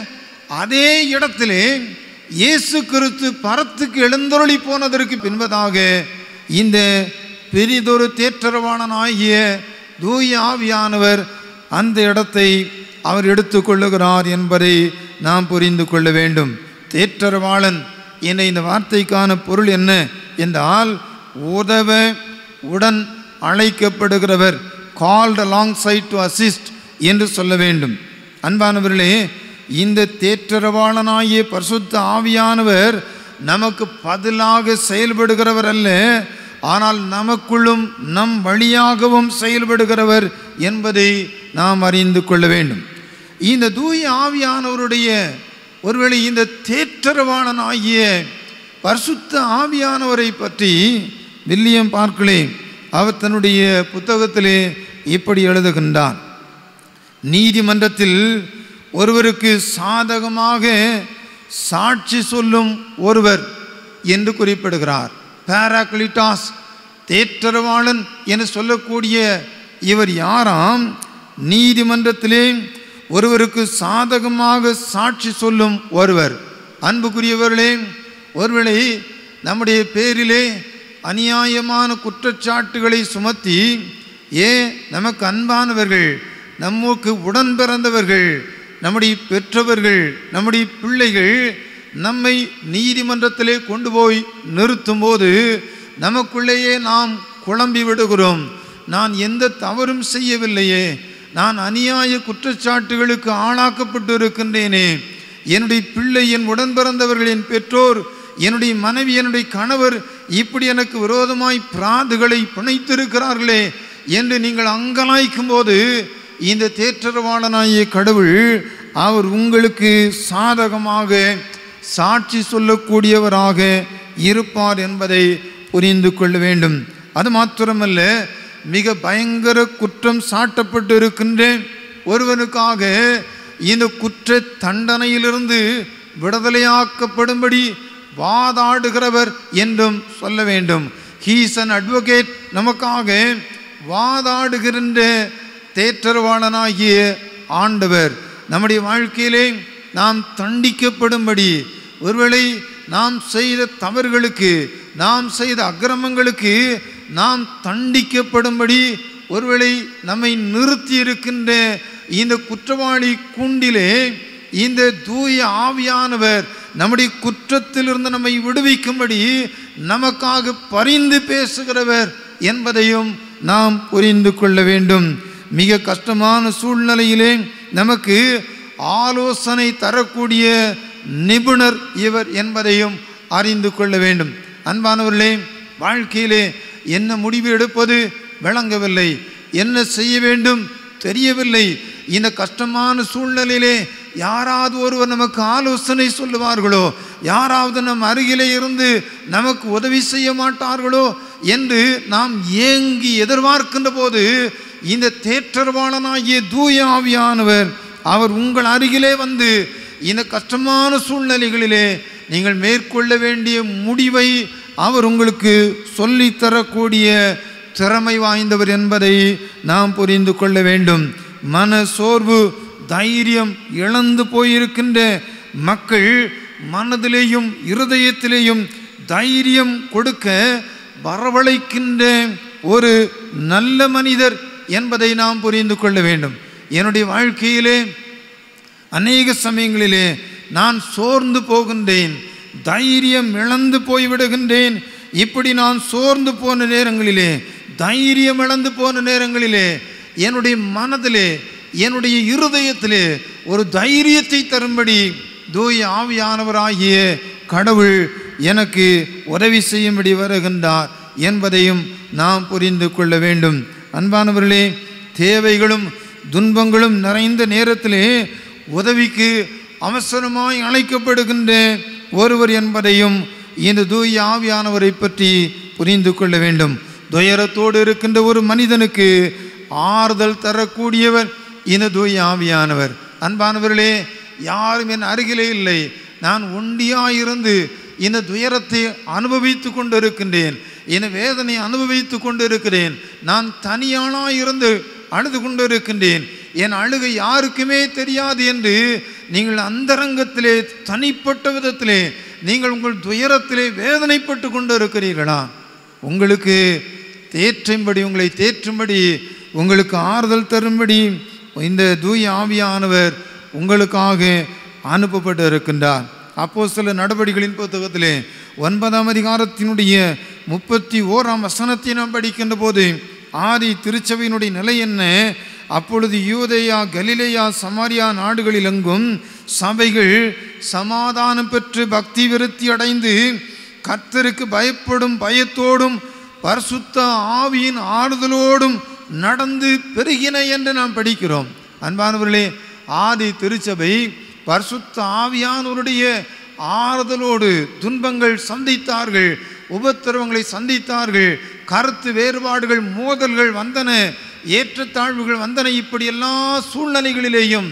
அதே இடத்திலே இயேசு கிறிஸ்து பரத்துக்கு எழுந்தருளி போனதற்கு பின்பதாக இந்த பெரிதொரு தேற்றரவாளனாகிய தூய ஆவியானவர் அந்த இடத்தை அவர் எடுத்துக்கொள்ளுகிறார் என்பதை நாம் புரிந்து கொள்ள வேண்டும் தேற்றரவாளன் என்ற இந்த வார்த்தைக்கான பொருள் என்ன என்றால் உதவ உடன் அழைக்கப்படுகிறவர் called alongside to assist என்று சொல்ல வேண்டும் அன்பானவர்களே இந்த தேற்றரவாளனாகிய பரிசுத்த ஆவியானவர் நமக்கு பதிலாக செயல்படுகிறவர் அல்ல ஆனால் நமக்குள்ளும் நம் வழியாகவும் செயல்படுகிறவர் என்பதை நாம் அறிந்து கொள்ள வேண்டும் இந்த தூய ஆவியானவருடைய ஒருவேளை இந்த தேற்றரவாளனாகிய பரிசுத்த ஆவியானவரை பற்றி வில்லியம் பார்க்கலே அவர் தன்னுடைய புத்தகத்திலே இப்படி எழுதுகின்றார் நீதிமன்றத்தில் ஒருவருக்கு சாதகமாக சாட்சி சொல்லும் ஒருவர் என்று குறிப்பிடுகிறார் பாராக்லிட்டாஸ் தேற்றரவாளன் என சொல்லக்கூடிய இவர் யாராம் நீதிமன்றத்திலே ஒருவருக்கு சாதகமாக சாட்சி சொல்லும் ஒருவர் அன்புக்குரியவர்களே ஒருவேளை நம்முடைய பேரிலே அநியாயமான குற்றச்சாட்டுகளை சுமத்தி ஏ நமக்கு அன்பானவர்கள் நமக்கு உடன் பிறந்தவர்கள் நம்முடைய பெற்றவர்கள் நம்முடைய பிள்ளைகள் நம்மை நீதிமன்றத்திலே கொண்டு போய் நிறுத்தும்போது நமக்குள்ளேயே நாம் குழம்பி விடுகிறோம் நான் எந்த தவறும் செய்யவில்லையே நான் அநியாய குற்றச்சாட்டுகளுக்கு ஆளாக்கப்பட்டு இருக்கின்றேனே என்னுடைய பிள்ளை என் உடன் பிறந்தவர்கள் என் பெற்றோர் என்னுடைய மனைவி என்னுடைய கணவர் இப்படி எனக்கு விரோதமாய் பிராதுகளை பிணைத்திருக்கிறார்களே என்று நீங்கள் அங்கலாய்க்கும் போது இந்த தேற்றரவாளனாகிய கடவுள் அவர் உங்களுக்கு சாதகமாக சாட்சி சொல்லக்கூடியவராக இருப்பார் என்பதை புரிந்து கொள்ள வேண்டும் அது மாத்திரமல்ல மிக பயங்கர குற்றம் சாட்டப்பட்டு இருக்கின்றேன் ஒருவனுக்காக இந்த குற்ற தண்டனையிலிருந்து விடுதலையாக்கப்படும்படி வாதாடுகிறவர் என்றும் சொல்ல வேண்டும் ஹீஸ் அன் அட்வொகேட் நமக்காக வாதாடுகின்ற தேற்றரவாளனாகிய ஆண்டவர் நம்முடைய வாழ்க்கையிலே நாம் தண்டிக்கப்படும்படி ஒருவேளை நாம் செய்த தவறுகளுக்கு நாம் செய்த அக்கிரமங்களுக்கு நாம் தண்டிக்கப்படும்படி ஒருவேளை நம்மை நிறுத்தி இருக்கின்ற இந்த குற்றவாளி கூண்டிலே இந்த தூய ஆவியானவர் நம்முடைய குற்றத்திலிருந்து நம்மை விடுவிக்கும்படி நமக்காக பரிந்து பேசுகிறவர் என்பதையும் நாம் புரிந்து கொள்ள வேண்டும் மிக கஷ்டமான சூழ்நிலையிலே நமக்கு ஆலோசனை தரக்கூடிய நிபுணர் இவர் என்பதையும் அறிந்து கொள்ள வேண்டும் அன்பானவர்களே வாழ்க்கையிலே என்ன முடிவு எடுப்பது விளங்கவில்லை என்ன செய்ய வேண்டும் தெரியவில்லை இந்த கஷ்டமான சூழ்நிலையிலே யாராவது ஒருவர் நமக்கு ஆலோசனை சொல்லுவார்களோ யாராவது நம் அருகிலே இருந்து நமக்கு உதவி செய்ய மாட்டார்களோ என்று நாம் ஏங்கி எதிர்பார்க்கின்ற போது இந்த தேற்றர்வாளனாகிய தூய ஆவியானவர் அவர் உங்கள் அருகிலே வந்து இந்த கஷ்டமான சூழ்நிலைகளிலே நீங்கள் மேற்கொள்ள வேண்டிய முடிவை அவர் உங்களுக்கு சொல்லித்தரக்கூடிய திறமை வாய்ந்தவர் என்பதை நாம் புரிந்து கொள்ள வேண்டும் மன சோர்வு தைரியம் இழந்து போயிருக்கின்ற மக்கள் மனதிலேயும் இருதயத்திலேயும் தைரியம் கொடுக்க வரவழைக்கின்ற ஒரு நல்ல மனிதர் என்பதை நாம் புரிந்து கொள்ள வேண்டும் என்னுடைய வாழ்க்கையிலே அநேக சமயங்களிலே நான் சோர்ந்து போகின்றேன் தைரியம் இழந்து போய்விடுகின்றேன் இப்படி நான் சோர்ந்து போன நேரங்களிலே தைரியம் இழந்து போன நேரங்களிலே என்னுடைய மனதிலே என்னுடைய இருதயத்திலே ஒரு தைரியத்தை தரும்படி தூய ஆவியானவராகிய கடவுள் எனக்கு உதவி செய்யும்படி வருகின்றார் என்பதையும் நாம் புரிந்து கொள்ள வேண்டும் அன்பானவர்களே தேவைகளும் துன்பங்களும் நிறைந்த நேரத்திலே உதவிக்கு அவசரமாய் அழைக்கப்படுகின்ற ஒருவர் என்பதையும் இந்த தூய ஆவியானவரை பற்றி புரிந்து கொள்ள வேண்டும் துயரத்தோடு இருக்கின்ற ஒரு மனிதனுக்கு ஆறுதல் தரக்கூடியவர் இந்த தூய ஆவியானவர் அன்பானவர்களே யாரும் என் அருகிலே இல்லை நான் ஒண்டியாயிருந்து இந்த துயரத்தை அனுபவித்து கொண்டு இருக்கின்றேன் என் வேதனை அனுபவித்து கொண்டு இருக்கிறேன் நான் தனியானாயிருந்து அழுது கொண்டு இருக்கின்றேன் என் அழுகை யாருக்குமே தெரியாது என்று நீங்கள் அந்தரங்கத்திலே தனிப்பட்ட விதத்திலே நீங்கள் உங்கள் துயரத்திலே வேதனைப்பட்டு கொண்டு இருக்கிறீர்களா உங்களுக்கு தேற்றும்படி உங்களை தேற்றும்படி உங்களுக்கு ஆறுதல் தரும்படி இந்த தூய ஆவியானவர் உங்களுக்காக அனுப்பப்பட்டு இருக்கின்றார் அப்போ சில நடவடிக்கைகளின் புத்தகத்திலே ஒன்பதாம் அதிகாரத்தினுடைய முப்பத்தி ஓராம் வசனத்தை நாம் படிக்கின்ற போது ஆதி திருச்சபையினுடைய நிலை என்ன அப்பொழுது யூதேயா கலிலேயா சமாரியா நாடுகளிலெங்கும் சபைகள் சமாதானம் பெற்று பக்தி விருத்தி அடைந்து கர்த்தருக்கு பயப்படும் பயத்தோடும் பரிசுத்த ஆவியின் ஆறுதலோடும் நடந்து பெருகின என்று நாம் படிக்கிறோம் அன்பானவர்களே ஆதி திருச்சபை பரிசுத்த ஆவியானவருடைய ஆறுதலோடு துன்பங்கள் சந்தித்தார்கள் உபத்திரவங்களை சந்தித்தார்கள் கருத்து வேறுபாடுகள் மோதல்கள் வந்தன ஏற்றத்தாழ்வுகள் வந்தன இப்படி எல்லா சூழ்நிலைகளிலேயும்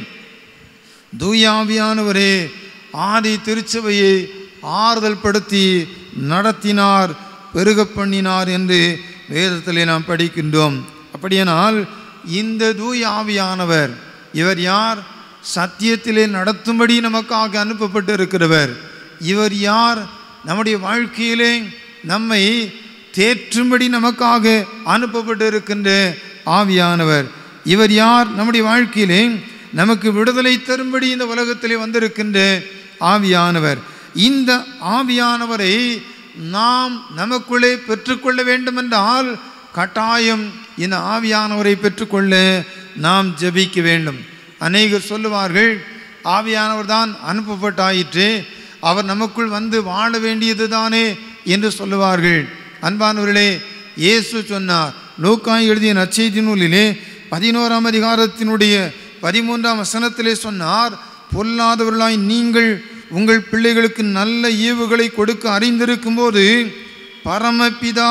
தூயாவியானவரே ஆதி திருச்சபையை ஆறுதல் படுத்தி நடத்தினார் பெருக பண்ணினார் என்று வேதத்திலே நாம் படிக்கின்றோம் அப்படியானால் இந்த தூய ஆவியானவர் இவர் யார் சத்தியத்திலே நடத்தும்படி நமக்காக அனுப்பப்பட்டு இருக்கிறவர் இவர் யார் நம்முடைய வாழ்க்கையிலே நம்மை தேற்றும்படி நமக்காக அனுப்பப்பட்டு இருக்கின்ற ஆவியானவர் இவர் யார் நம்முடைய வாழ்க்கையிலே நமக்கு விடுதலை தரும்படி இந்த உலகத்திலே வந்திருக்கின்ற ஆவியானவர் இந்த ஆவியானவரை நாம் நமக்குள்ளே பெற்றுக்கொள்ள வேண்டுமென்றால் கட்டாயம் இந்த ஆவியானவரை பெற்றுக்கொள்ள நாம் ஜெபிக்க வேண்டும் அநேகர் சொல்லுவார்கள் ஆவியானவர் தான் அனுப்பப்பட்டாயிற்று அவர் நமக்குள் வந்து வாழ வேண்டியது தானே என்று சொல்லுவார்கள் அன்பானவர்களே இயேசு சொன்னார் லூக்காய் எழுதிய நற்செய்தி நூலிலே பதினோராம் அதிகாரத்தினுடைய பதிமூன்றாம் வசனத்திலே சொன்னார் பொல்லாதவர்களாய் நீங்கள் உங்கள் பிள்ளைகளுக்கு நல்ல ஈவுகளை கொடுக்க அறிந்திருக்கும் போது பரமபிதா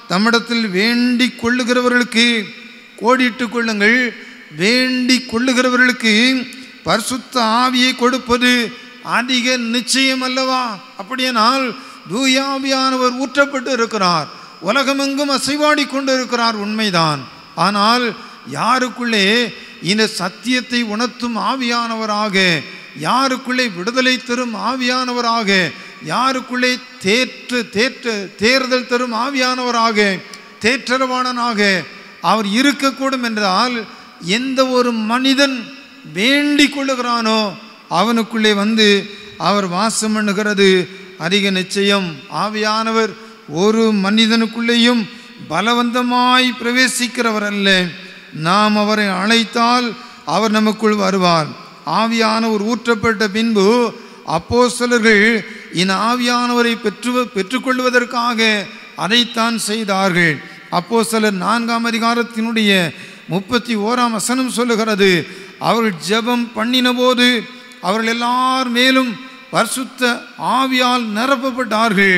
தம்மிடத்தில் வேண்டிக் கொள்ளுகிறவர்களுக்கு கோடிட்டு கொள்ளுங்கள் வேண்டிக் கொள்ளுகிறவர்களுக்கு பரிசுத்த ஆவியை கொடுப்பது அதிக நிச்சயம் அல்லவா அப்படியானால் தூயாவியானவர் ஊற்றப்பட்டு இருக்கிறார் உலகமெங்கும் அசைவாடி கொண்டு இருக்கிறார் உண்மைதான் ஆனால் யாருக்குள்ளே இந்த சத்தியத்தை உணர்த்தும் ஆவியானவராக யாருக்குள்ளே விடுதலை தரும் ஆவியானவராக யாருக்குள்ளே தேற்று தேற்று தேர்தல் தரும் ஆவியானவராக தேற்றரவாளனாக அவர் இருக்கக்கூடும் என்றால் எந்த ஒரு மனிதன் வேண்டிக் கொள்ளுகிறானோ அவனுக்குள்ளே வந்து அவர் வாசம் பண்ணுகிறது அதிக நிச்சயம் ஆவியானவர் ஒரு மனிதனுக்குள்ளேயும் பலவந்தமாய் பிரவேசிக்கிறவர் அல்ல நாம் அவரை அழைத்தால் அவர் நமக்குள் வருவார் ஆவியானவர் ஊற்றப்பட்ட பின்பு அப்போஸ்தலர்கள் இந்த ஆவியானவரை பெற்று பெற்றுக்கொள்வதற்காக அதைத்தான் செய்தார்கள் அப்போஸ்தலர் நான்காம் அதிகாரத்தினுடைய முப்பத்தி ஓராம் வசனம் சொல்லுகிறது அவர்கள் ஜெபம் பண்ணின போது அவர்கள் எல்லார் மேலும் பரிசுத்த ஆவியால் நிரப்பப்பட்டார்கள்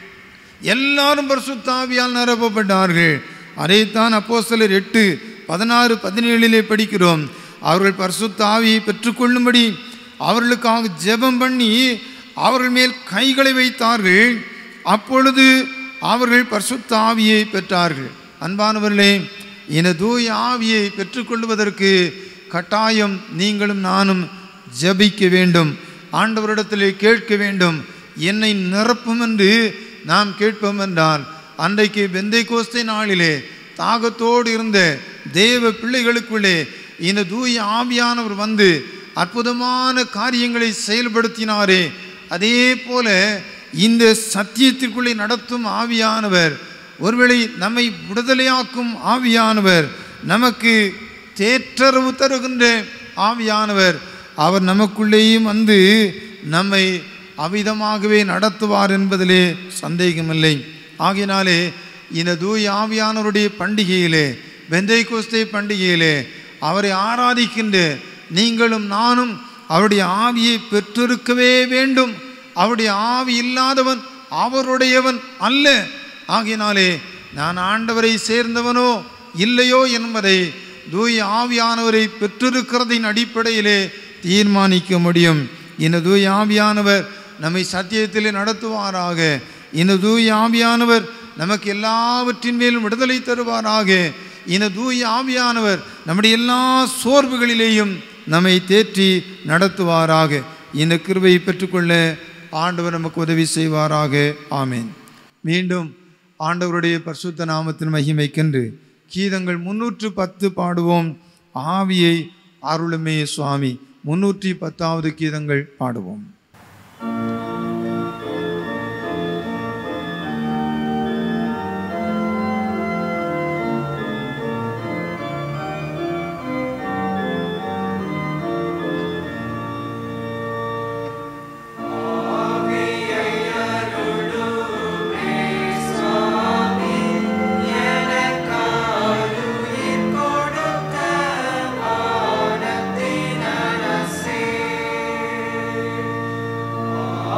எல்லாரும் பரிசுத்த ஆவியால் நிரப்பப்பட்டார்கள் அதைத்தான் அப்போஸ்தலர் எட்டு பதினாறு பதினேழிலே படிக்கிறோம் அவர்கள் பரிசுத்த ஆவியை பெற்றுக்கொள்ளும்படி அவர்களுக்காக ஜெபம் பண்ணி அவர்கள் மேல் கைகளை வைத்தார்கள் அப்பொழுது அவர்கள் பரிசுத்த ஆவியை பெற்றார்கள் அன்பானவர்களே இந்த தூய ஆவியை பெற்றுக்கொள்வதற்கு கட்டாயம் நீங்களும் நானும் ஜெபிக்க வேண்டும் ஆண்டவரிடத்திலே கேட்க வேண்டும் என்னை நிரப்பும் என்று நாம் கேட்போம் என்றால் அன்றைக்கு வெந்தை கோஸ்தை நாளிலே தாகத்தோடு இருந்த தேவ பிள்ளைகளுக்குள்ளே இந்த தூய ஆவியானவர் வந்து அற்புதமான காரியங்களை செயல்படுத்தினாரே அதே போல இந்த சத்தியத்திற்குள்ளே நடத்தும் ஆவியானவர் ஒருவேளை நம்மை விடுதலையாக்கும் ஆவியானவர் நமக்கு தேற்றரவு தருகின்ற ஆவியானவர் அவர் நமக்குள்ளேயும் வந்து நம்மை அவிதமாகவே நடத்துவார் என்பதிலே சந்தேகமில்லை ஆகையினாலே இந்த தூய ஆவியானவருடைய பண்டிகையிலே வெந்தை கோஸ்தை பண்டிகையிலே அவரை ஆராதிக்கின்ற நீங்களும் நானும் அவருடைய ஆவியை பெற்றிருக்கவே வேண்டும் அவருடைய ஆவி இல்லாதவன் அவருடையவன் அல்ல ஆகையினாலே நான் ஆண்டவரை சேர்ந்தவனோ இல்லையோ என்பதை தூய ஆவியானவரை பெற்றிருக்கிறதின் அடிப்படையிலே தீர்மானிக்க முடியும் இந்த தூய ஆவியானவர் நம்மை சத்தியத்திலே நடத்துவாராக இந்த தூய ஆவியானவர் நமக்கு எல்லாவற்றின் மேலும் விடுதலை தருவாராக இந்த தூய ஆவியானவர் நம்முடைய எல்லா சோர்வுகளிலேயும் நம்மை தேற்றி நடத்துவாராக இந்த கிருபையை பெற்றுக்கொள்ள ஆண்டவர் நமக்கு உதவி செய்வாராக ஆமேன் மீண்டும் ஆண்டவருடைய பரிசுத்த நாமத்தின் மகிமைக்கென்று கீதங்கள் முன்னூற்று பத்து பாடுவோம் ஆவியை அருளுமே சுவாமி முன்னூற்றி பத்தாவது கீதங்கள் பாடுவோம் கொடுத்த வானத்தின் அரசே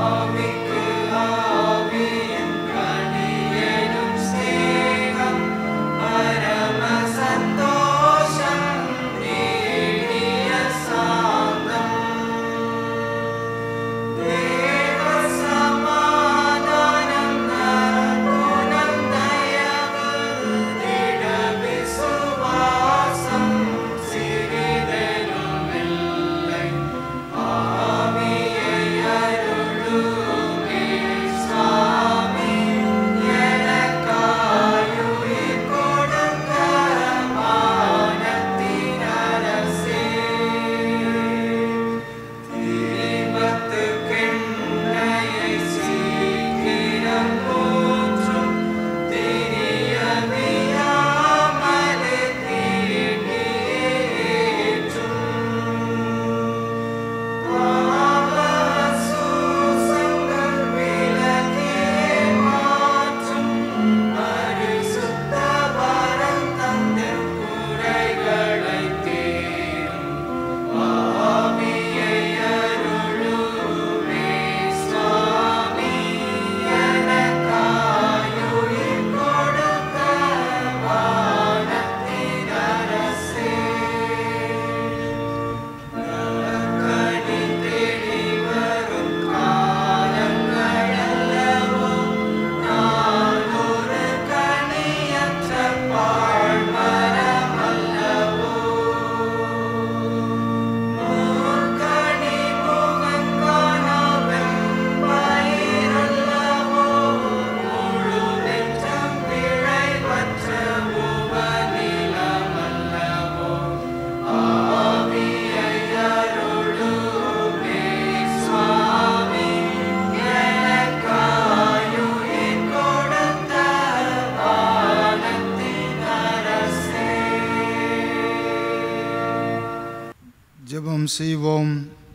ஜெபம் செய்வோம்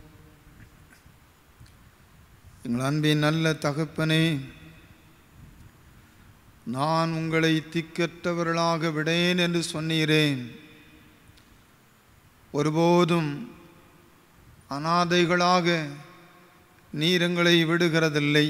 எங்கள் அன்பின் நல்ல தகப்பனே நான் உங்களை திக்கற்றவர்களாக விடேன் என்று சொன்னீரேன் ஒருபோதும் அனாதைகளாக நீர் எங்களை விடுகிறதில்லை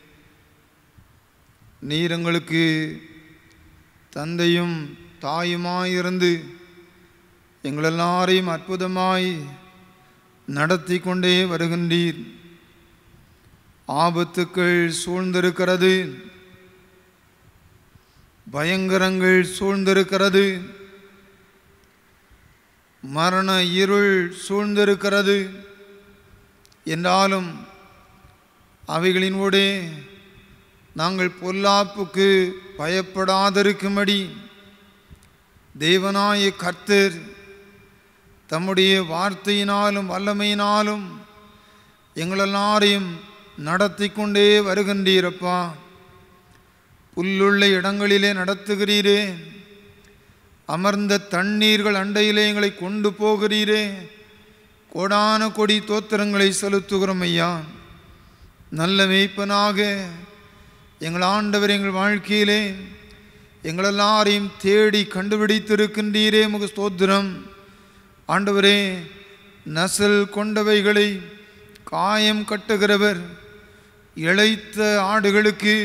நீர் எங்களுக்கு தந்தையும் தாயுமாயிருந்து எங்கள் எல்லாரையும் அற்புதமாய் நடத்தி கொண்டே வருகின்றீர் ஆபத்துக்கள் சூழ்ந்திருக்கிறது பயங்கரங்கள் சூழ்ந்திருக்கிறது மரண இருள் சூழ்ந்திருக்கிறது என்றாலும் அவைகளினூடே நாங்கள் பொல்லாப்புக்கு பயப்படாதிருக்கும்படி தேவனாய கர்த்தர் தம்முடைய வார்த்தையினாலும் வல்லமையினாலும் எங்களெல்லாரையும் நடத்தி கொண்டே வருகின்றீரப்பா புல்லுள்ள இடங்களிலே நடத்துகிறீரே அமர்ந்த தண்ணீர்கள் அண்டையிலே எங்களை கொண்டு போகிறீரே கோடான கொடி தோத்திரங்களை செலுத்துகிறோம் ஐயா நல்ல மேய்ப்பனாக எங்கள் ஆண்டவர் எங்கள் வாழ்க்கையிலே எங்களெல்லாரையும் தேடி கண்டுபிடித்திருக்கின்றீரே முக ஸ்தோத்திரம் ஆண்டவரே நசல் கொண்டவைகளை காயம் கட்டுகிறவர் இளைத்த ஆடுகளுக்கு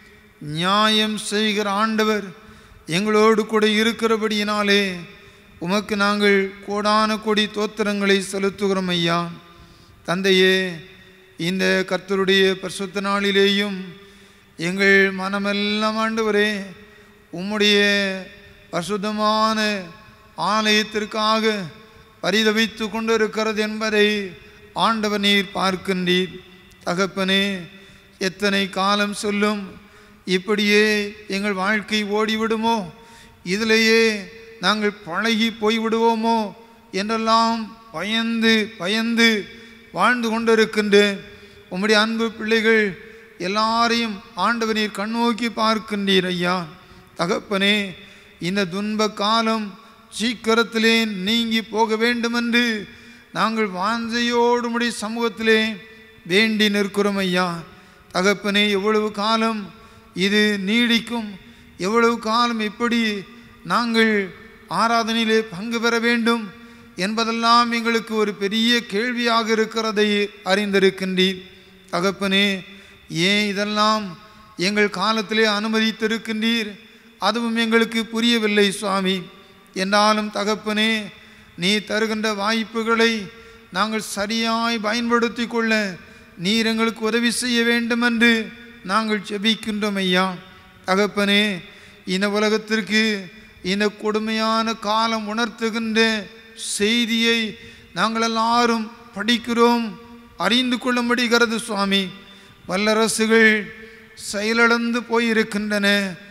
நியாயம் செய்கிற ஆண்டவர் எங்களோடு கூட இருக்கிறபடியினாலே உமக்கு நாங்கள் கோடான கொடி தோத்திரங்களை செலுத்துகிறோம் ஐயா தந்தையே இந்த கர்த்தருடைய பரிசுத்த நாளிலேயும் எங்கள் மனமெல்லாம் ஆண்டவரே உம்முடைய பரிசுத்தமான ஆலயத்திற்காக பரிதவித்து கொண்டிருக்கிறது என்பதை ஆண்டவர் நீர் பார்க்கின்றீர் தகப்பனே எத்தனை காலம் சொல்லும் இப்படியே எங்கள் வாழ்க்கை ஓடிவிடுமோ இதிலேயே நாங்கள் பழகி போய்விடுவோமோ என்றெல்லாம் பயந்து பயந்து வாழ்ந்து கொண்டிருக்கின்றேன் உம்முடைய அன்பு பிள்ளைகள் எல்லாரையும் ஆண்டவர் நீர் கண்ணோக்கி பார்க்கின்றீர் ஐயா தகப்பனே இந்த துன்ப காலம் சீக்கிரத்திலே நீங்கி போக வேண்டுமென்று நாங்கள் வாஞ்சையோடு முடி சமூகத்திலே வேண்டி நிற்கிறோம் ஐயா தகப்பனே எவ்வளவு காலம் இது நீடிக்கும் எவ்வளவு காலம் எப்படி நாங்கள் ஆராதனையிலே பங்கு பெற வேண்டும் என்பதெல்லாம் எங்களுக்கு ஒரு பெரிய கேள்வியாக இருக்கிறதை அறிந்திருக்கின்றீர் தகப்பனே ஏன் இதெல்லாம் எங்கள் காலத்திலே அனுமதித்திருக்கின்றீர் அதுவும் எங்களுக்கு புரியவில்லை சுவாமி என்றாலும் தகப்பனே நீ தருகின்ற வாய்ப்புகளை நாங்கள் சரியாய் பயன்படுத்தி கொள்ள நீர் எங்களுக்கு உதவி செய்ய வேண்டும் என்று நாங்கள் ஜெபிக்கின்றோம் ஐயா தகப்பனே இந்த உலகத்திற்கு இந்த கொடுமையான காலம் உணர்த்துகின்ற செய்தியை நாங்கள் எல்லாரும் படிக்கிறோம் அறிந்து கொள்ள முடிகிறது சுவாமி வல்லரசுகள் செயலிழந்து போயிருக்கின்றன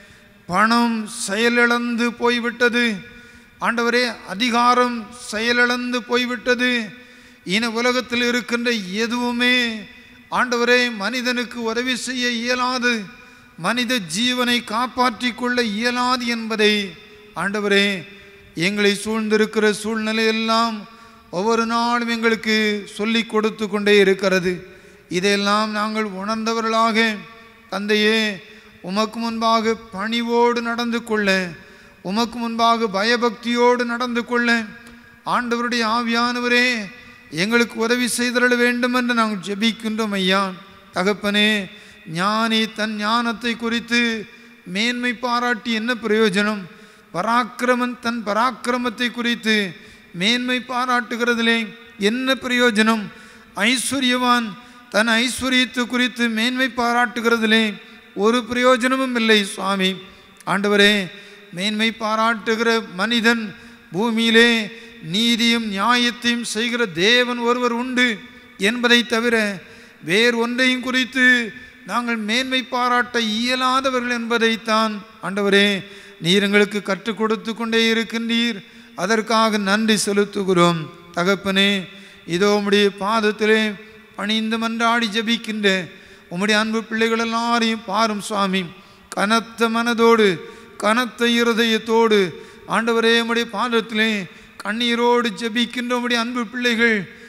பணம் செயலிழந்து போய்விட்டது ஆண்டவரே அதிகாரம் செயலிழந்து போய்விட்டது இன உலகத்தில் இருக்கின்ற எதுவுமே ஆண்டவரே மனிதனுக்கு உதவி செய்ய இயலாது மனித ஜீவனை காப்பாற்றிக் கொள்ள இயலாது என்பதை ஆண்டவரே எங்களை சூழ்ந்திருக்கிற சூழ்நிலையெல்லாம் ஒவ்வொரு நாளும் எங்களுக்கு சொல்லி கொடுத்து கொண்டே இருக்கிறது இதையெல்லாம் நாங்கள் உணர்ந்தவர்களாக தந்தையே உமக்கு முன்பாக பணிவோடு நடந்து கொள்ள உமக்கு முன்பாக பயபக்தியோடு நடந்து கொள்ள ஆண்டவருடைய ஆவியானவரே எங்களுக்கு உதவி செய்தருள வேண்டும் என்று நாங்கள் ஜெபிக்கின்றோம் ஐயா தகப்பனே ஞானி தன் ஞானத்தை குறித்து மேன்மை பாராட்டி என்ன பிரயோஜனம் பராக்கிரமன் தன் பராக்கிரமத்தை குறித்து மேன்மை பாராட்டுகிறதிலே என்ன பிரயோஜனம் ஐஸ்வர்யவான் தன் ஐஸ்வர்யத்தை குறித்து மேன்மை பாராட்டுகிறதிலே ஒரு பிரயோஜனமும் இல்லை சுவாமி ஆண்டவரே மேன்மை பாராட்டுகிற மனிதன் பூமியிலே நீதியும் நியாயத்தையும் செய்கிற தேவன் ஒருவர் உண்டு என்பதை தவிர வேறு ஒன்றையும் குறித்து நாங்கள் மேன்மை பாராட்ட இயலாதவர்கள் என்பதைத்தான் ஆண்டவரே நீர் எங்களுக்கு கற்றுக் கொடுத்து கொண்டே இருக்கின்றீர் அதற்காக நன்றி செலுத்துகிறோம் தகப்பனே இதோ உம்முடைய பாதத்திலே பணிந்து மன்றாடி ஜெபிக்கின்ற உம்முடைய அன்பு பிள்ளைகள் எல்லாரையும் பாரும் சுவாமி கனத்த மனதோடு கனத்த இருதயத்தோடு ஆண்டவரே உம்முடைய பாதத்திலே கண்ணீரோடு ஜெபிக்கின்ற உம்முடைய அன்பு பிள்ளைகள்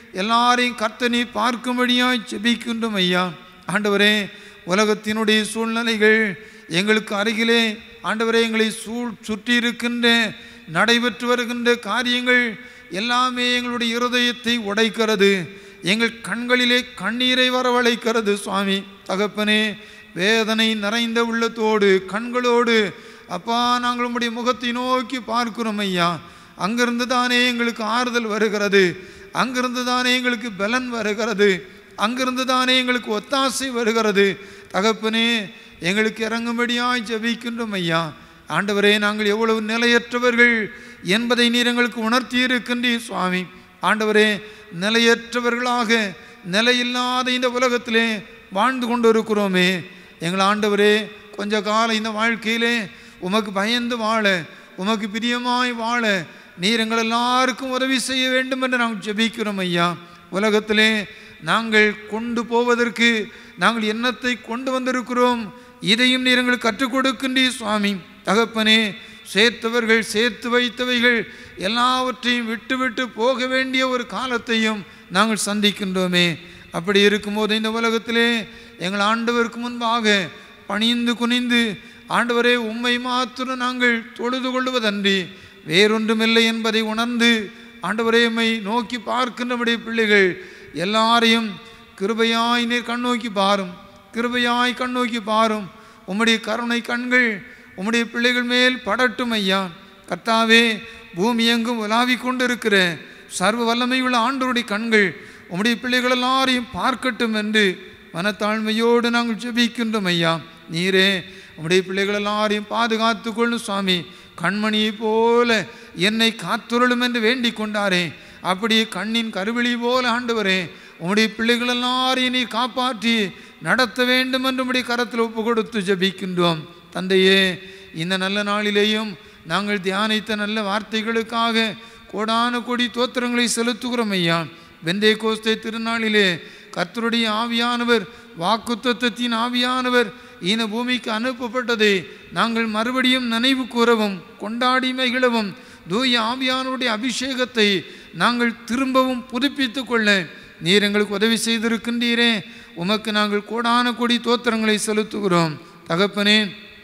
எல்லாரையும் கர்த்தனை பார்க்கும்படியாய் ஜெபிக்கின்றோம் ஐயா ஆண்டவரே உலகத்தினுடைய சூழ்நிலைகள் எங்களுக்கு அருகிலே ஆண்டவரே எங்களை சூழ் சுற்றி இருக்கின்ற நடைபெற்று வருகின்ற காரியங்கள் எல்லாமே எங்களுடைய இருதயத்தை உடைக்கிறது எங்கள் கண்களிலே கண்ணீரை வரவழைக்கிறது சுவாமி தகப்பனே வேதனை நிறைந்த உள்ளத்தோடு கண்களோடு அப்பா நாங்கள் உம்முடைய முகத்தை நோக்கி பார்க்கிறோம் ஐயா அங்கிருந்து தானே எங்களுக்கு ஆறுதல் வருகிறது அங்கிருந்து தானே எங்களுக்கு பலன் வருகிறது அங்கிருந்து தானே எங்களுக்கு ஒத்தாசை வருகிறது தகப்பனே எங்களுக்கு இறங்கும்படியாய் ஜெபிக்கின்றோம் ஐயா ஆண்டவரே நாங்கள் எவ்வளவு நிலையற்றவர்கள் என்பதை நீர் எங்களுக்கு உணர்த்தி இருக்கின்றீர் சுவாமி ஆண்டவரே நிலையற்றவர்களாக நிலையில்லாத இந்த உலகத்திலே வாழ்ந்து கொண்டு இருக்கிறோமே எங்கள் ஆண்டவரே கொஞ்ச காலம் இந்த வாழ்க்கையிலே உமக்கு பயந்து வாழ உமக்கு பிரியமாய் வாழ நீர் எங்கள் எல்லாருக்கும் உதவி செய்ய வேண்டும் என்று நாங்கள் ஜெபிக்கிறோம் ஐயா உலகத்திலே நாங்கள் கொண்டு போவதற்கு நாங்கள் எண்ணத்தை கொண்டு வந்திருக்கிறோம் இதையும் நீர் எங்களுக்கு கற்றுக் கொடுக்கின்றீர் சுவாமி தகப்பனே சேர்த்தவர்கள் சேர்த்து வைத்தவைகள் எல்லாவற்றையும் விட்டு விட்டு போக வேண்டிய ஒரு காலத்தையும் நாங்கள் சந்திக்கின்றோமே அப்படி இருக்கும்போது இந்த உலகத்திலே எங்கள் ஆண்டவருக்கு முன்பாக பணிந்து குனிந்து ஆண்டவரே உம்மை மாத்திரம் நாங்கள் தொழுது கொள்வதன்றி வேறொன்றுமில்லை என்பதை உணர்ந்து ஆண்டவரே உம்மை நோக்கி பார்க்கின்றபடி பிள்ளைகள் எல்லாரையும் கிருபையாய் நீர் கண்ணோக்கி பாரும் கிருபையாய் கண்ணோக்கி பாரும் உம்முடைய கருணை கண்கள் உம்முடைய பிள்ளைகள் மேல் படட்டும் ஐயா கர்த்தாவே பூமி எங்கும் உலாவிக் கொண்டிருக்கிற சர்வ வல்லமையுள்ள ஆண்டவருடைய கண்கள் உம்முடைய பிள்ளைகள் எல்லாரையும் பார்க்கட்டும் என்று மனத்தாழ்மையோடு நாங்கள் ஜெபிக்கின்றோம் ஐயா நீரே உம்முடைய பிள்ளைகள் எல்லாரையும் பாதுகாத்து கொள்ளும் சுவாமி கண்மணியைப் போல என்னை காத்துருளும் என்று வேண்டிக் கொண்டாரே அப்படியே கண்ணின் கருவிழி போல ஆண்டவரே உம்முடைய பிள்ளைகள் எல்லாரையும் நீர் காப்பாற்றி நடத்த வேண்டும் என்று உம்முடைய கரத்தில் ஒப்பு கொடுத்து ஜெபிக்கின்றோம் தந்தையே இந்த நல்ல நாளிலேயும் நாங்கள் தியானித்த நல்ல வார்த்தைகளுக்காக கோடான கோடி தோத்திரங்களை செலுத்துகிறோம் ஐயா வெந்தே கோஸ்தை திருநாளிலே கர்த்தருடைய ஆவியானவர் வாக்குத்தத்தத்தின் ஆவியானவர் ஈன பூமிக்கு அனுப்பப்பட்டதை நாங்கள் மறுபடியும் நினைவு கூறவும் கொண்டாடி மகிழவும் தூய ஆவியானவருடைய அபிஷேகத்தை நாங்கள் திரும்பவும் புதுப்பித்து கொள்ள நீர் எங்களுக்கு உதவி செய்திருக்கின்றீரே உமக்கு நாங்கள் கோடான கோடி தோத்திரங்களை செலுத்துகிறோம் தகப்பனே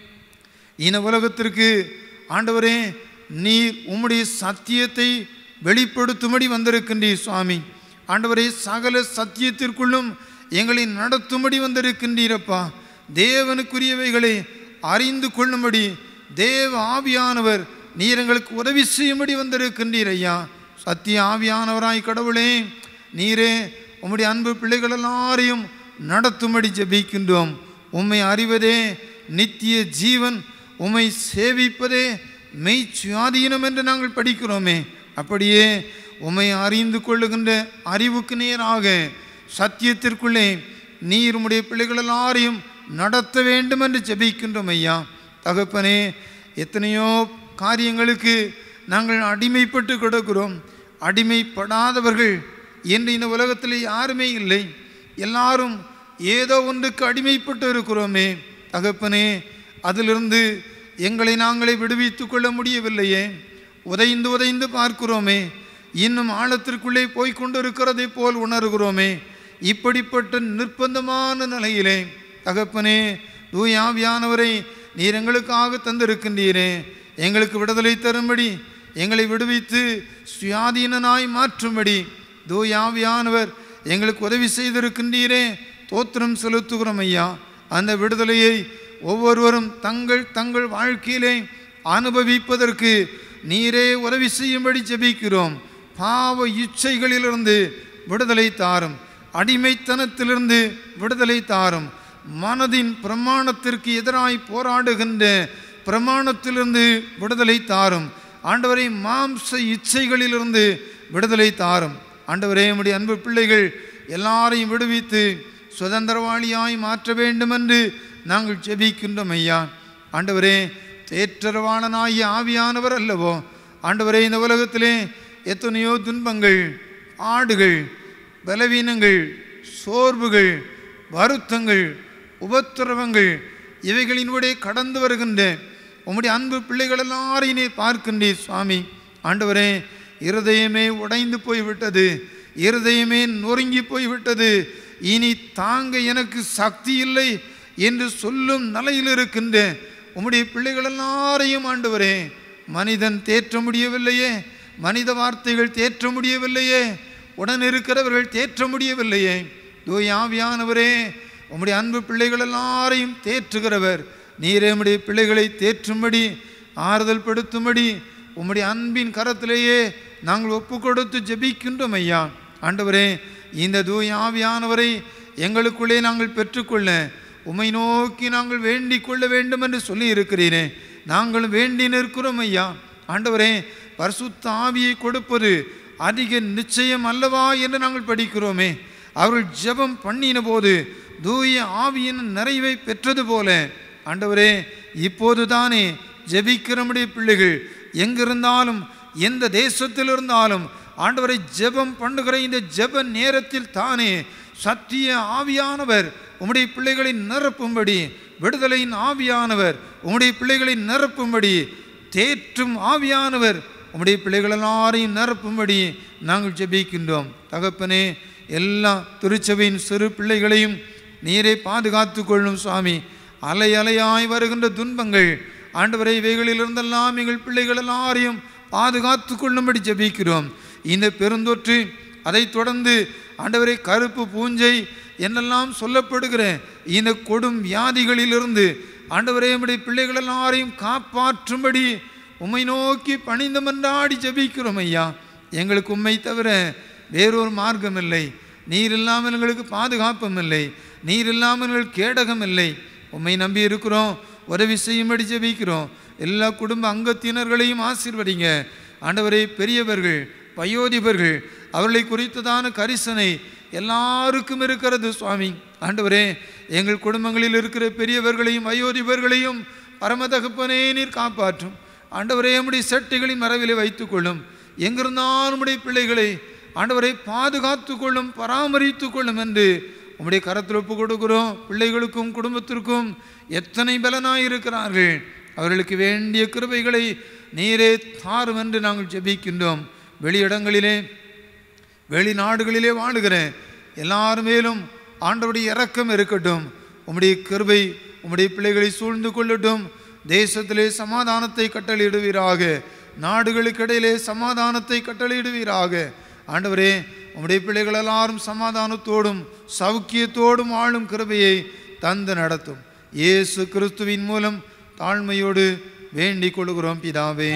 இன உலகத்திற்கு ஆண்டவரே நீர் உம்முடைய சத்தியத்தை வெளிப்படுத்தும்படி வந்திருக்கின்றீர் சுவாமி ஆண்டவரே சகல சத்தியத்திற்குள்ளும் எங்களை நடத்தும்படி வந்திருக்கின்றீரப்பா தேவனுக்குரியவைகளை அறிந்து கொள்ளும்படி தேவ ஆவியானவர் நீர் எங்களுக்கு உதவி செய்யும்படி வந்திருக்கின்றீர் ஐயா சத்திய ஆவியானவராய் கடவுளே நீரே உம்முடைய அன்பு பிள்ளைகள் எல்லாரையும் நடத்தும்படி ஜெபிக்கின்றோம் உம்மை அறிவதே நித்திய ஜீவன் உம்மை சேவிப்பதே மெய் சுயாதீனம் என்று நாங்கள் படிக்கிறோமே அப்படியே உம்மை அறிந்து கொள்ளுகின்ற அறிவுக்கு நேராக சத்தியத்திற்குள்ளே நீர் உம்முடைய பிள்ளைகள் எல்லாரையும் நடத்த வேண்டும் என்று ஜெபிக்கின்றோம் ஐயா தகப்பனே எத்தனையோ காரியங்களுக்கு நாங்கள் அடிமைப்பட்டு கிடக்கிறோம் அடிமைப்படாதவர்கள் என்று இந்த உலகத்தில் யாருமே இல்லை எல்லாரும் ஏதோ ஒன்றுக்கு அடிமைப்பட்டு இருக்கிறோமே தகப்பனே அதிலிருந்து எங்களை நாங்களே விடுவித்து கொள்ள முடியவில்லையே உதைந்து உதைந்து பார்க்கிறோமே இன்னும் ஆழத்திற்குள்ளே போய்க் கொண்டிருக்கிறதை போல் உணர்கிறோமே இப்படிப்பட்ட நிர்பந்தமான நிலையிலே தகப்பனே தூயாவியானவரை நீர் எங்களுக்காக தந்திருக்கின்றீரே எங்களுக்கு விடுதலை தரும்படி எங்களை விடுவித்து சுயாதீனனாய் மாற்றும்படி தூயாவியானவர் எங்களுக்கு உதவி செய்திருக்கின்றீரே தோத்திரம் செலுத்துகிறோம் ஐயா அந்த விடுதலையை ஒவ்வொருவரும் தங்கள் தங்கள் வாழ்க்கையிலே அனுபவிப்பதற்கு நீரே உதவி செய்யும்படி ஜெபிக்கிறோம் பாவ இச்சைகளிலிருந்து விடுதலை தாரும் அடிமைத்தனத்திலிருந்து விடுதலை தாரும் மனதின் பிரமாணத்திற்கு எதிராய் போராடுகின்ற பிரமாணத்திலிருந்து விடுதலை தாரும் ஆண்டவரை மாம்ச இச்சைகளிலிருந்து விடுதலை தாரும் ஆண்டவரே உம்முடைய அன்பு பிள்ளைகள் எல்லாரையும் விடுவித்து சுதந்திரவாளியாய் மாற்ற வேண்டும் என்று நாங்கள் ஜெபிக்கின்றோம் ஐயா ஆண்டவரே தேற்றரவாளனாகிய ஆவியானவர் அல்லவோ ஆண்டவரே இந்த உலகத்திலே எத்தனையோ துன்பங்கள் ஆடுகள் பலவீனங்கள் சோர்வுகள் வருத்தங்கள் உபத்திரவங்கள் இவைகளினுடைய கடந்து வருகின்ற உம்முடைய அன்பு பிள்ளைகள் எல்லாரையும் நீர் பார்க்கின்றீர் சுவாமி ஆண்டவரே இருதயமே உடைந்து போய்விட்டது இருதயமே நொறுங்கி போய்விட்டது இனி தாங்க எனக்கு சக்தி இல்லை என்று சொல்லும் நிலையில் இருக்கின்றேன் உம்முடைய பிள்ளைகள் எல்லாரையும் ஆண்டவரே மனிதன் தேற்ற முடியவில்லையே மனித வார்த்தைகள் தேற்ற முடியவில்லையே உடன் இருக்கிறவர்கள் தேற்ற முடியவில்லையே தூய் ஆவியானவரே உம்முடைய அன்பு பிள்ளைகள் எல்லாரையும் தேற்றுகிறவர் நீரே உம்முடைய பிள்ளைகளை தேற்றும்படி ஆறுதல் படுத்தும்படி உம்முடைய அன்பின் கரத்திலேயே நாங்கள் ஒப்பு கொடுத்து ஜெபிக்கின்றோம் ஐயா ஆண்டவரே இந்த தூய் ஆவியானவரை எங்களுக்குள்ளே நாங்கள் பெற்றுக்கொள்ள உம்மை நோக்கி நாங்கள் வேண்டிக் கொள்ள வேண்டும் என்று சொல்லி இருக்கிறீரே நாங்களும் வேண்டி நிற்கிறோம் ஐயா ஆண்டவரே பரிசுத்த ஆவியை கொடுப்பது அதிக நிச்சயம் அல்லவா என்று நாங்கள் படிக்கிறோமே அவர்கள் ஜெபம் பண்ணின போது தூய ஆவியின் நிறைவை பெற்றது போல ஆண்டவரே இப்போது தானே ஜெபிக்கிறமுடைய பிள்ளைகள் எங்கிருந்தாலும் எந்த தேசத்தில் இருந்தாலும் ஆண்டவரை ஜெபம் பண்ணுகிற இந்த ஜெப நேரத்தில் தானே சத்திய ஆவியானவர் உம்முடைய பிள்ளைகளை நிரப்பும்படி விடுதலையின் ஆவியானவர் உம்முடைய பிள்ளைகளை நிரப்பும்படி தேற்றும் ஆவியானவர் உம்முடைய பிள்ளைகள் எல்லாரையும் நிரப்பும்படி நாங்கள் ஜெபிக்கின்றோம் தகப்பனே எல்லா திருச்சபையின் சிறு பிள்ளைகளையும் நீரை பாதுகாத்து கொள்ளும் சுவாமி அலை அலையாய் வருகின்ற துன்பங்கள் ஆண்டவரை இவைகளிலிருந்தெல்லாம் எங்கள் பிள்ளைகள் எல்லாரையும் பாதுகாத்து கொள்ளும்படி ஜெபிக்கிறோம் இந்த பெருந்தொற்று அதைத் தொடர்ந்து ஆண்டவரை கருப்பு பூஞ்சை என்னெல்லாம் சொல்லப்படுகிற இந்த கொடும் வியாதிகளிலிருந்து ஆண்டவரே நம்முடைய பிள்ளைகள் எல்லாரையும் காப்பாற்றும்படி உம்மை நோக்கி பணிந்து மன்றாடி ஜெபிக்கிறோம் ஐயா எங்களுக்கு உம்மை தவிர வேறொரு மார்க்கம் இல்லை நீர் இல்லாமல் எங்களுக்கு பாதுகாப்பும் இல்லை நீர் இல்லாமல் எங்களுக்கு கேடகம் இல்லை உம்மை நம்பி இருக்கிறோம் உதவி செய்யும்படி ஜெபிக்கிறோம் எல்லா குடும்ப அங்கத்தினர்களையும் ஆசீர்வதிங்க ஆண்டவரே பெரியவர்கள் வயோதிபர்கள் அவர்களை குறித்ததான கரிசனை எல்லாருக்கும் இருக்கிறது சுவாமி ஆண்டவரே எங்கள் குடும்பங்களில் இருக்கிற பெரியவர்களையும் வயோதிபர்களையும் பரமதகப்பனே நீர் காப்பாற்றும் ஆண்டவரே நம்முடைய செட்டிகளின் மரவிலே வைத்துக்கொள்ளும் எங்கிருந்தாலும் உம்முடைய பிள்ளைகளை ஆண்டவரை பாதுகாத்து கொள்ளும் பராமரித்து கொள்ளும் என்று உம்முடைய கரத்தில் ஒப்பு கொடுக்கிறோம் பிள்ளைகளுக்கும் குடும்பத்திற்கும் எத்தனை பலனாய் இருக்கிறார்கள் அவர்களுக்கு வேண்டிய கிருபைகளை நீரே தாரும் என்று நாங்கள் ஜெபிக்கின்றோம் வெளியிடங்களிலே வெளிநாடுகளிலே வாழுகிற எல்லார் மேலும் ஆண்டவருடைய இரக்கம் இருக்கட்டும் உம்முடைய கிருபை உம்முடைய பிள்ளைகளை சூழ்ந்து கொள்ளட்டும் தேசத்திலே சமாதானத்தை கட்டளையிடுவீராக நாடுகளுக்கு இடையிலே சமாதானத்தை கட்டளையிடுவீராக ஆண்டவரே உம்முடைய பிள்ளைகள் எல்லாரும் சமாதானத்தோடும் சௌக்கியத்தோடும் வாழும் கிருபையை தந்து நடத்தும் இயேசு கிறிஸ்துவின் மூலம் தாழ்மையோடு வேண்டிக் கொள்கிறோம் பிதாவே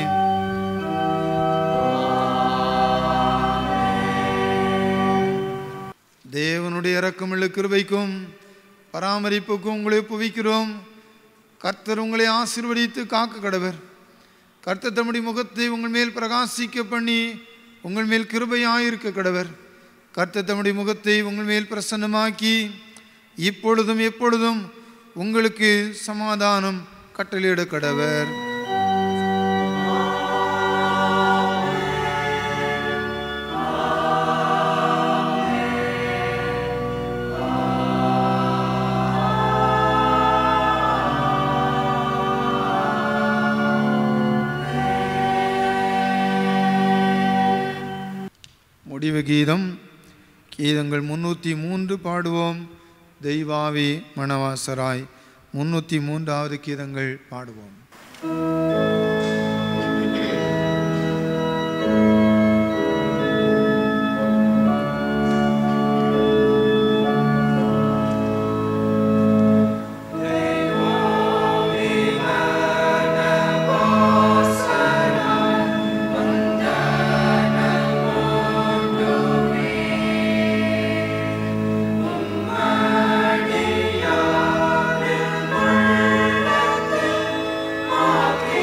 தேவனுடைய இரக்கமுள்ள கிருபைக்கும் பராமரிப்புக்கும் உங்களை புவிக்கிறோம் கர்த்தர் உங்களை ஆசீர்வதித்து காக்க கடவர் கர்த்தர் தம்முடைய முகத்தை உங்கள் மேல் பிரகாசிக்க பண்ணி உங்கள் மேல் கிருபையாயிருக்க கடவர் கர்த்தர் தம்முடைய முகத்தை உங்கள் மேல் பிரசன்னமாக்கி இப்பொழுதும் எப்பொழுதும் உங்களுக்கு சமாதானம் கட்டளையிட கடவர் முடிவு கீதம் கீதங்கள் முன்னூற்றி மூன்று பாடுவோம் தெய்வாவி மணவாசராய் முன்னூற்றி மூன்றாவது கீதங்கள் பாடுவோம் Maria,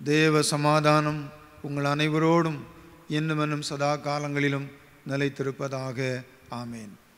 தேவ சமாதானம் உங்கள் அனைவரோடும் இன்னும் இன்னும் சதா காலங்களிலும் நிலைத்திருப்பதாக ஆமேன்